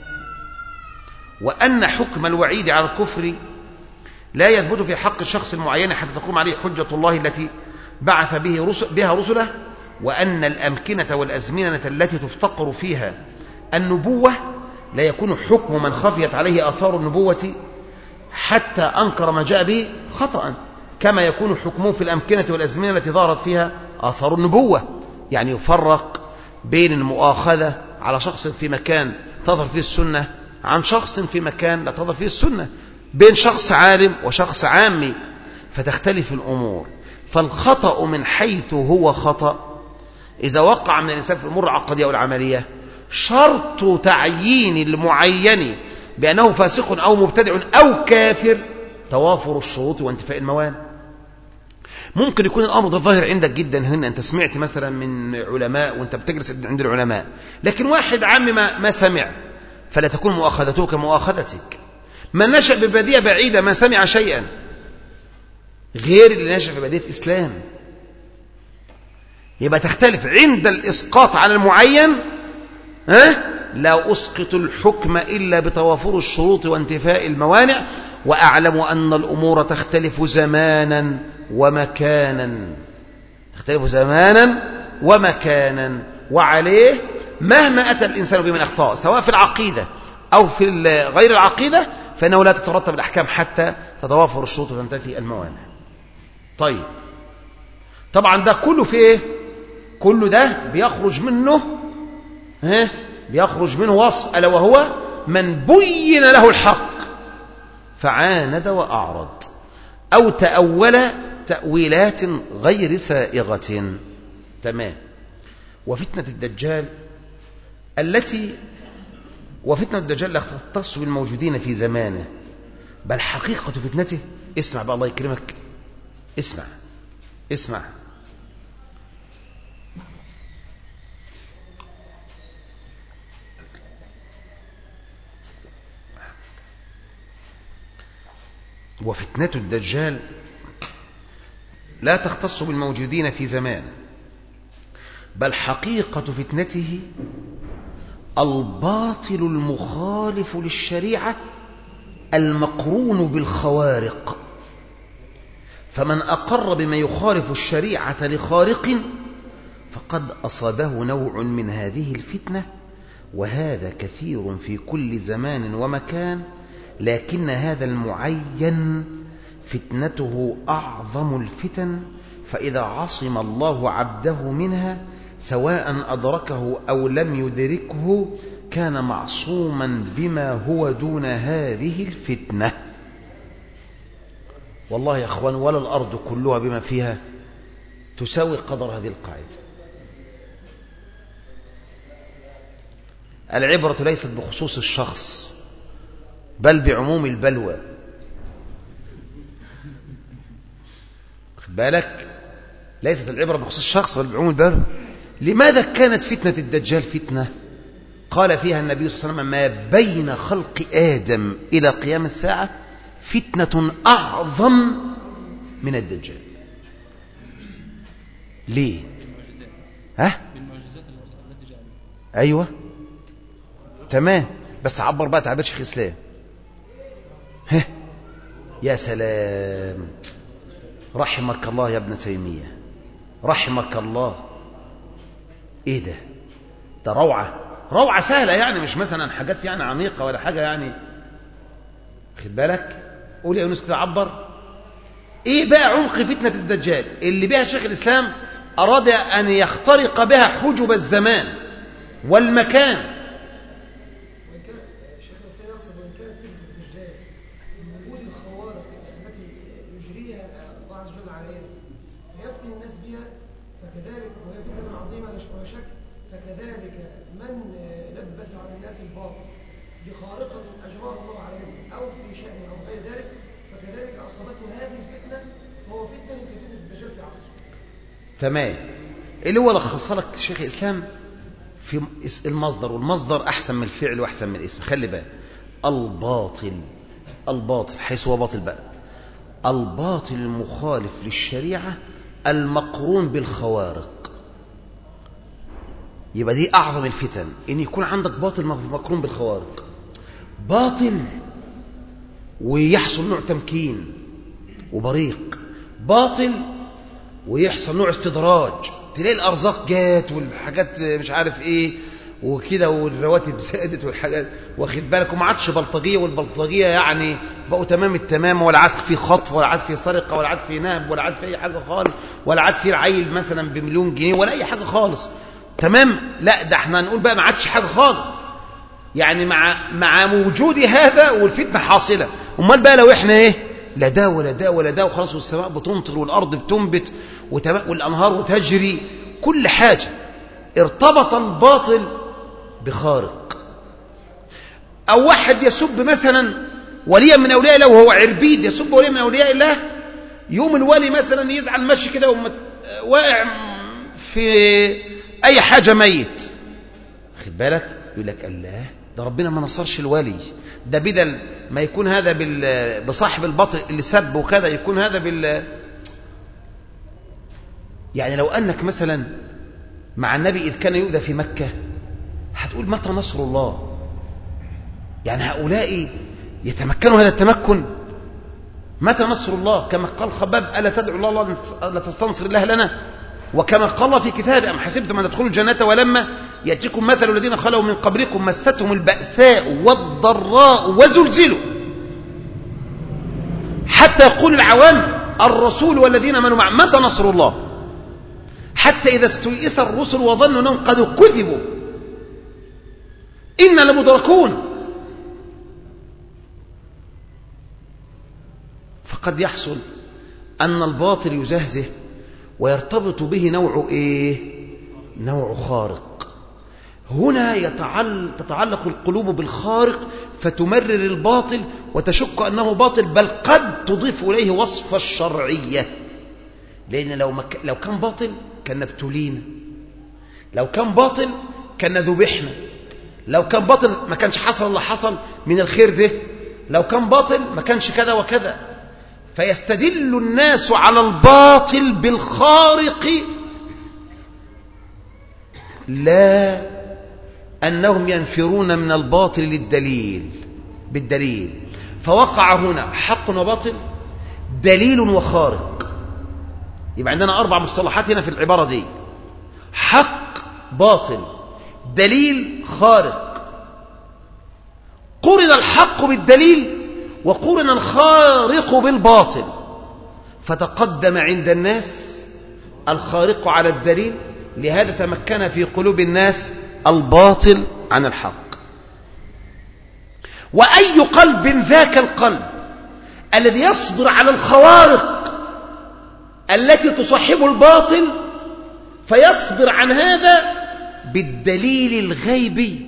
وأن حكم الوعيد على الكفر لا يثبت في حق الشخص المعين حتى تقوم عليه حجة الله التي بعث به رسل بها رسله وأن الأمكنة والأزمنة التي تفتقر فيها النبوة لا يكون حكم من خفيت عليه آثار النبوة حتى أنكر ما جاء به خطأ كما يكون حكمه في الأمكنة والأزمنة التي ظهرت فيها آثار النبوة يعني يفرق بين المؤاخذة على شخص في مكان تظهر فيه السنة عن شخص في مكان لا تظهر فيه السنة بين شخص عالم وشخص عامي فتختلف الأمور فالخطأ من حيث هو خطأ إذا وقع من الإنسان في الأمور العقدية والعملية شرط تعيين المعين بأنه فاسق أو مبتدع أو كافر توافر الشروط وانتفاء الموانع ممكن يكون الأمر ده ظاهر عندك جدا هنا أنت سمعت مثلا من علماء وأنت بتجلس عند العلماء لكن واحد عام ما, ما سمع فلا تكون مؤاخذته كمؤاخذتك من نشأ ببادية بعيدة ما سمع شيئا غير اللي نشأ في بادية إسلام يبقى تختلف عند الإسقاط على المعين ها لا أسقط الحكم إلا بتوافر الشروط وانتفاء الموانع وأعلم أن الأمور تختلف زمانا ومكانا تختلف زمانا ومكانا وعليه مهما أتى الإنسان بمن أخطاء سواء في العقيدة أو في غير العقيدة فإنه لا تترتب الأحكام حتى تتوافر الشروط وتنتفي الموانع طيب طبعا ده كله في ايه كل ده بيخرج منه ها بيخرج منه وصف ألا وهو من بين له الحق فعاند وأعرض أو تأول تأويلات غير سائغة تمام وفتنة الدجال التي وفتنة الدجال لا تختص بالموجودين في زمانه بل حقيقة فتنته اسمع بقى الله يكرمك اسمع اسمع وفتنة الدجال لا تختص بالموجودين في زمان بل حقيقة فتنته الباطل المخالف للشريعة المقرون بالخوارق فمن أقر بما يخالف الشريعة لخارق فقد أصابه نوع من هذه الفتنة وهذا كثير في كل زمان ومكان لكن هذا المعين فتنته أعظم الفتن فإذا عصم الله عبده منها سواء أدركه أو لم يدركه كان معصوما بما هو دون هذه الفتنة والله يا أخوان ولا الأرض كلها بما فيها تساوي قدر هذه القاعدة العبرة ليست بخصوص الشخص بل بعموم البلوى خد بالك ليست العبرة بخصوص الشخص بل بعموم البلوى لماذا كانت فتنة الدجال فتنة قال فيها النبي صلى الله عليه وسلم ما بين خلق آدم إلى قيام الساعة فتنة أعظم من الدجال ليه ها أيوة تمام بس عبر بقى تعبير شيخ الإسلام ها يا سلام رحمك الله يا ابن تيمية رحمك الله ايه ده ده روعة روعة سهلة يعني مش مثلا حاجات يعني عميقة ولا حاجة يعني خد بالك قول يا يونس كده عبر ايه بقى عمق فتنة الدجال اللي بها شيخ الاسلام اراد ان يخترق بها حجب الزمان والمكان تمام اللي هو لخصها لك شيخ الإسلام في المصدر والمصدر أحسن من الفعل وأحسن من الاسم خلي بالك الباطل الباطل حيث هو باطل بقى الباطل المخالف للشريعة المقرون بالخوارق يبقى دي أعظم الفتن إن يكون عندك باطل مقرون بالخوارق باطل ويحصل نوع تمكين وبريق باطل ويحصل نوع استدراج تلاقي الارزاق جات والحاجات مش عارف ايه وكده والرواتب زادت والحاجات واخد بالك وما عادش بلطجيه والبلطجيه يعني بقوا تمام التمام ولا عاد في خطف ولا عاد في سرقه ولا عاد في نهب ولا عاد في اي حاجه خالص ولا عاد في عيل مثلا بمليون جنيه ولا اي حاجه خالص تمام لا ده احنا هنقول بقى ما عادش حاجة خالص يعني مع مع وجود هذا والفتنة حاصلة امال بقى لو احنا ايه لا ده ولا ده ولا ده وخلاص والسماء بتمطر والارض بتنبت والانهار تجري كل حاجة ارتبط الباطل بخارق او واحد يسب مثلا وليا من اولياء الله وهو عربيد يسب وليا من اولياء الله يوم الولي مثلا يزعل ماشي كده واقع في اي حاجه ميت خد بالك يقول لك الله ده ربنا ما نصرش الولي ده بدل ما يكون هذا بصاحب الباطل اللي سب وكذا يكون هذا بال يعني لو انك مثلا مع النبي اذ كان يؤذى في مكه هتقول متى نصر الله يعني هؤلاء يتمكنوا هذا التمكن متى نصر الله كما قال خباب ألا تدعو الله ألا تستنصر الله لنا وكما قال في كتابه أم حسبتم أن تدخلوا الجنة ولما يأتيكم مثل الذين خلوا من قبلكم مستهم البأساء والضراء وزلزلوا حتى يقول العوام الرسول والذين امنوا معه متى نصر الله حتى إذا استيئس الرسل وظنوا أنهم قد كذبوا إنا لمدركون فقد يحصل أن الباطل يزهزه ويرتبط به نوع إيه نوع خارق هنا يتعل... تتعلق القلوب بالخارق فتمرر الباطل وتشك أنه باطل بل قد تضيف إليه وصف الشرعية لأن لو, مك... لو كان باطل كان ابتلينا لو كان باطل كان ذبحنا لو كان باطل ما كانش حصل اللي حصل من الخير ده لو كان باطل ما كانش كذا وكذا فيستدل الناس على الباطل بالخارق لا أنهم ينفرون من الباطل للدليل بالدليل فوقع هنا حق وباطل دليل وخارق يبقى عندنا أربع مصطلحات هنا في العبارة دي حق باطل دليل خارق قرن الحق بالدليل وقرن الخارق بالباطل فتقدم عند الناس الخارق على الدليل لهذا تمكن في قلوب الناس الباطل عن الحق وأي قلب ذاك القلب الذي يصبر على الخوارق التي تصحب الباطل فيصبر عن هذا بالدليل الغيبي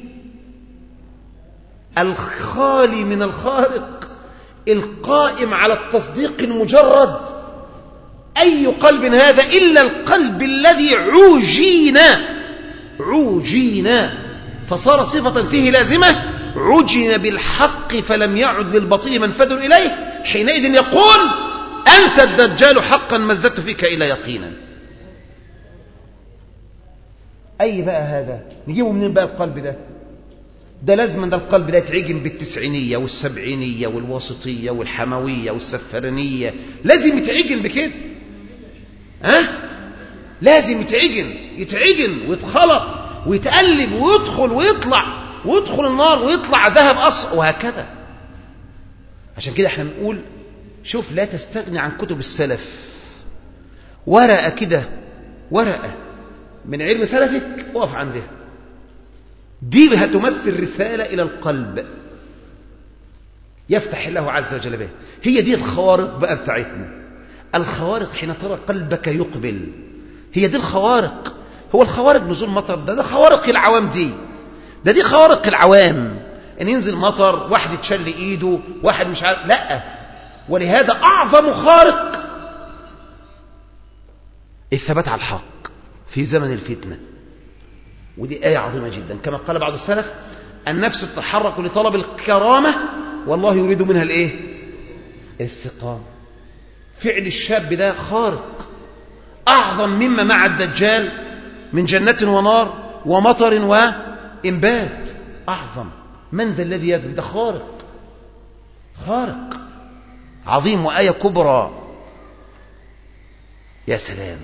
الخالي من الخارق القائم على التصديق المجرد أي قلب هذا إلا القلب الذي عوجينا عوجينا فصار صفة فيه لازمة عجن بالحق فلم يعد للبطيل منفذ إليه حينئذ يقول أنت الدجال حقا مزدت فيك إلى يقينا أي بقى هذا نجيبه منين بقى القلب ده ده لازم ده القلب ده يتعجن بالتسعينية والسبعينية والواسطية والحموية والسفرنية لازم يتعجن بكده ها أه؟ لازم يتعجن يتعجن ويتخلط ويتقلب ويدخل ويطلع ويدخل النار ويطلع ذهب أص وهكذا عشان كده احنا بنقول شوف لا تستغني عن كتب السلف ورقة كده ورقة من علم سلفك وقف عندها دي هتمثل رسالة إلى القلب يفتح الله عز وجل به هي دي الخوارق بقى بتاعتنا الخوارق حين ترى قلبك يقبل هي دي الخوارق هو الخوارق نزول مطر ده ده خوارق العوام دي ده دي خوارق العوام ان ينزل مطر واحد يتشل ايده واحد مش عارف لا ولهذا اعظم خارق الثبات على الحق في زمن الفتنه ودي آية عظيمة جدا كما قال بعض السلف النفس تتحرك لطلب الكرامة والله يريد منها الايه الاستقامة فعل الشاب ده خارق أعظم مما مع الدجال من جنة ونار ومطر وإنبات أعظم من ذا الذي يذهب ده خارق خارق عظيم وآية كبرى يا سلام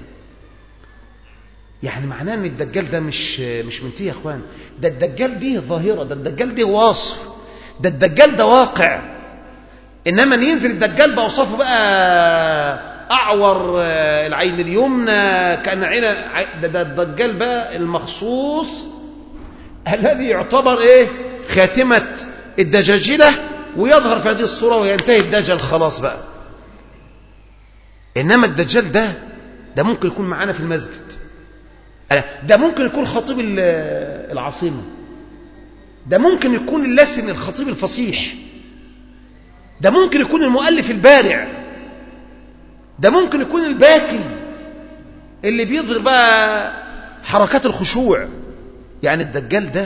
يعني معناه ان الدجال ده مش مش منتهي يا اخوان ده الدجال دي ظاهره ده الدجال دي وصف ده الدجال ده واقع انما ان ينزل الدجال باوصافه بقى أعور العين اليمنى كان عين ده, ده الدجال بقى المخصوص الذي يعتبر ايه خاتمة الدجاجلة ويظهر في هذه الصورة وينتهي الدجال خلاص بقى إنما الدجال ده ده ممكن يكون معانا في المسجد ده ممكن يكون خطيب العاصمة ده ممكن يكون اللسن الخطيب الفصيح ده ممكن يكون المؤلف البارع ده ممكن يكون الباكي اللي بيظهر بقى حركات الخشوع يعني الدجال ده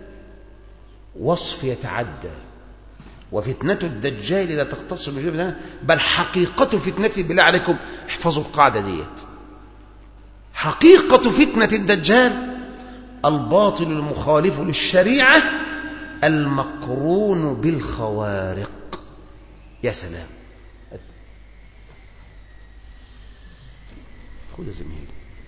وصف يتعدى وفتنة الدجال لا تختص بجيب بل حقيقة فتنته بالله عليكم احفظوا القاعدة ديت حقيقة فتنة الدجال الباطل المخالف للشريعة المقرون بالخوارق يا سلام خذ يا زميلي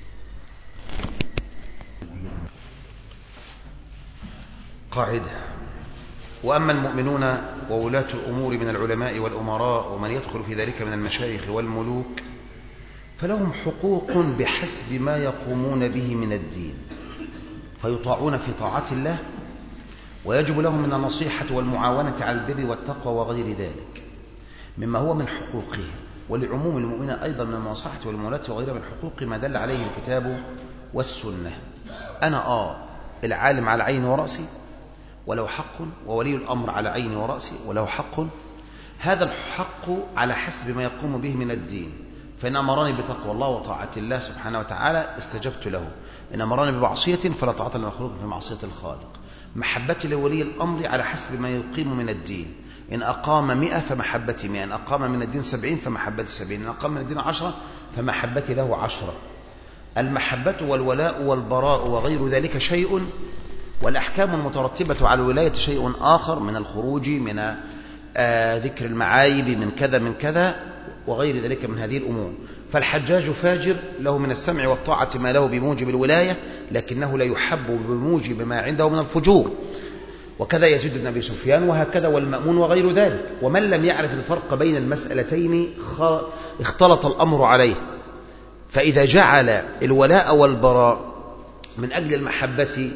قاعدة وأما المؤمنون وولاة الأمور من العلماء والأمراء ومن يدخل في ذلك من المشايخ والملوك فلهم حقوق بحسب ما يقومون به من الدين فيطاعون في طاعة الله ويجب لهم من النصيحة والمعاونة على البر والتقوى وغير ذلك مما هو من حقوقهم ولعموم المؤمنين أيضا من النصيحة والمولاة وغيرها من حقوق ما دل عليه الكتاب والسنة أنا آه العالم على عيني ورأسي وله حق وولي الأمر على عيني ورأسي وله حق هذا الحق على حسب ما يقوم به من الدين فإن أمرني بتقوى الله وطاعة الله سبحانه وتعالى استجبت له إن أمرني بمعصية فلا طاعة لمخلوق في معصية الخالق محبتي لولي الأمر على حسب ما يقيم من الدين إن أقام مئة فمحبتي مئة إن أقام من الدين سبعين فمحبتي سبعين إن أقام من الدين عشرة فمحبتي له عشرة المحبة والولاء والبراء وغير ذلك شيء والأحكام المترتبة على الولاية شيء آخر من الخروج من آه ذكر المعايب من كذا من كذا وغير ذلك من هذه الأمور فالحجاج فاجر له من السمع والطاعة ما له بموجب الولاية لكنه لا يحب بموجب ما عنده من الفجور وكذا يزيد بن أبي سفيان وهكذا والمأمون وغير ذلك ومن لم يعرف الفرق بين المسألتين اختلط الأمر عليه فإذا جعل الولاء والبراء من أجل المحبة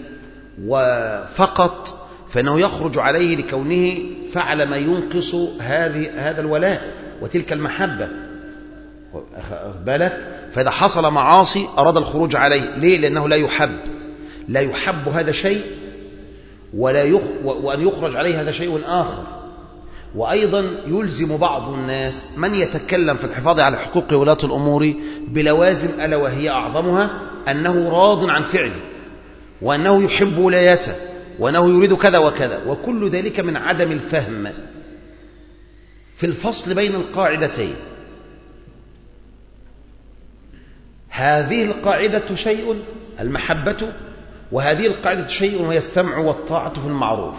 وفقط فإنه يخرج عليه لكونه فعل ما ينقص هذه هذا الولاء وتلك المحبة بالك فإذا حصل معاصي أراد الخروج عليه ليه لأنه لا يحب لا يحب هذا شيء ولا يخ... وأن يخرج عليه هذا شيء آخر وأيضا يلزم بعض الناس من يتكلم في الحفاظ على حقوق ولاة الأمور بلوازم ألا وهي أعظمها أنه راض عن فعله وأنه يحب ولايته وأنه يريد كذا وكذا وكل ذلك من عدم الفهم في الفصل بين القاعدتين هذه القاعدة شيء المحبة وهذه القاعدة شيء وهي السمع والطاعة في المعروف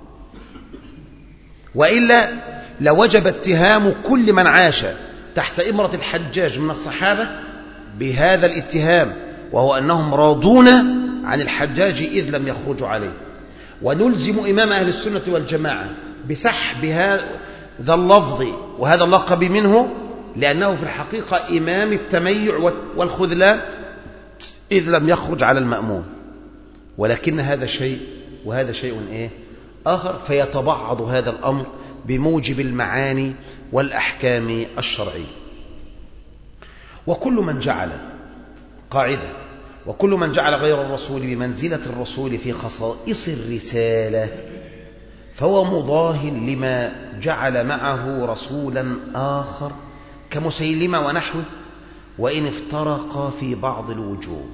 وإلا لوجب اتهام كل من عاش تحت إمرة الحجاج من الصحابة بهذا الاتهام وهو أنهم راضون عن الحجاج إذ لم يخرجوا عليه ونلزم إمام أهل السنة والجماعة بسحب هذا اللفظ وهذا اللقب منه لأنه في الحقيقة إمام التميع والخذلان إذ لم يخرج على المأمون ولكن هذا شيء وهذا شيء إيه آخر فيتبعض هذا الأمر بموجب المعاني والأحكام الشرعية وكل من جعل قاعدة وكل من جعل غير الرسول بمنزلة الرسول في خصائص الرسالة فهو مضاه لما جعل معه رسولا آخر كمسيلمة ونحوه وإن افترقا في بعض الوجوه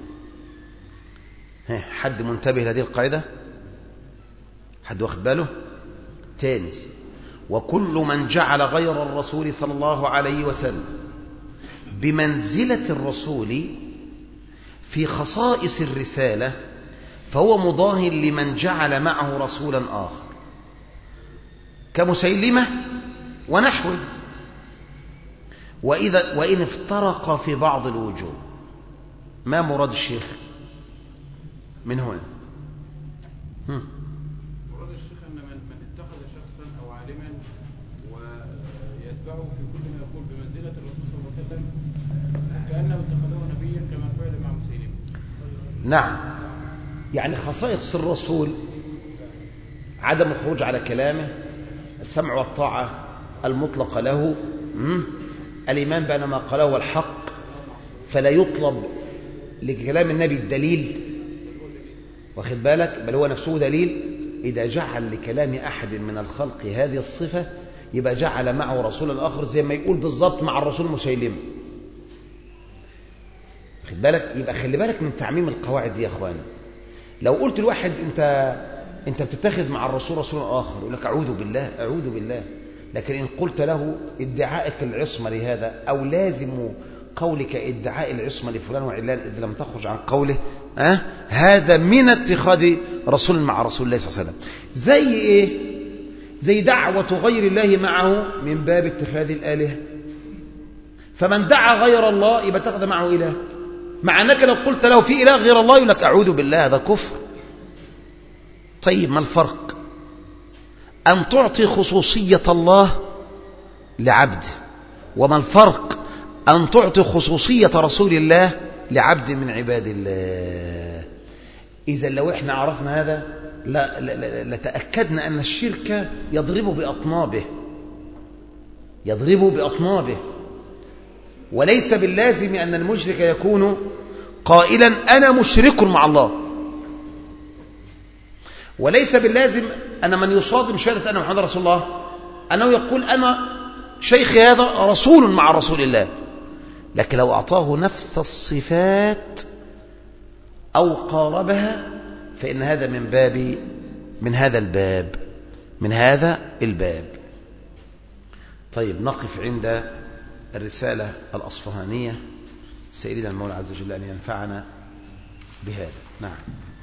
حد منتبه لهذه القاعدة حد واخد باله تاني وكل من جعل غير الرسول صلى الله عليه وسلم بمنزلة الرسول في خصائص الرسالة فهو مضاه لمن جعل معه رسولا آخر كمسيلمة ونحوه وإذا وإن افترق في بعض الوجوه ما مراد الشيخ من هنا مراد الشيخ أن من, من اتخذ شخصا أو عالما واتباعه في كل ما يقول بمنزلة الرسول صلى الله عليه وسلم كأنه اتخذوه نبيا كما فعل مع مسيلم نعم يعني خصائص الرسول عدم الخروج على كلامه السمع والطاعة المطلقة له مم. الإيمان بأن ما قاله هو الحق فلا يطلب لكلام النبي الدليل واخد بالك بل هو نفسه دليل إذا جعل لكلام أحد من الخلق هذه الصفة يبقى جعل معه رسول الآخر زي ما يقول بالضبط مع الرسول مسيلم واخد بالك يبقى خلي بالك من تعميم القواعد دي يا اخواني لو قلت لواحد انت انت بتتخذ مع الرسول رسول اخر يقول لك اعوذ بالله اعوذ بالله لكن ان قلت له ادعائك العصمه لهذا او لازم قولك ادعاء العصمه لفلان وعلان اذا لم تخرج عن قوله أه؟ هذا من اتخاذ رسول مع رسول الله صلى الله عليه وسلم زي ايه زي دعوه غير الله معه من باب اتخاذ الالهه فمن دعا غير الله يبقى اتخذ معه اله مع انك لو قلت له في اله غير الله يقول لك اعوذ بالله هذا كفر طيب ما الفرق ان تعطي خصوصيه الله لعبد وما الفرق ان تعطي خصوصيه رسول الله لعبد من عباد الله اذا لو احنا عرفنا هذا لا لا لا لتاكدنا ان الشرك يضرب باطنابه يضرب باطنابه وليس باللازم أن المشرك يكون قائلا أنا مشرك مع الله وليس باللازم أن من يصادم شهادة أن محمد رسول الله أنه يقول أنا شيخ هذا رسول مع رسول الله لكن لو أعطاه نفس الصفات أو قاربها فإن هذا من باب من هذا الباب من هذا الباب طيب نقف عند الرسالة الأصفهانية سيدنا المولى عز وجل أن ينفعنا بهذا نعم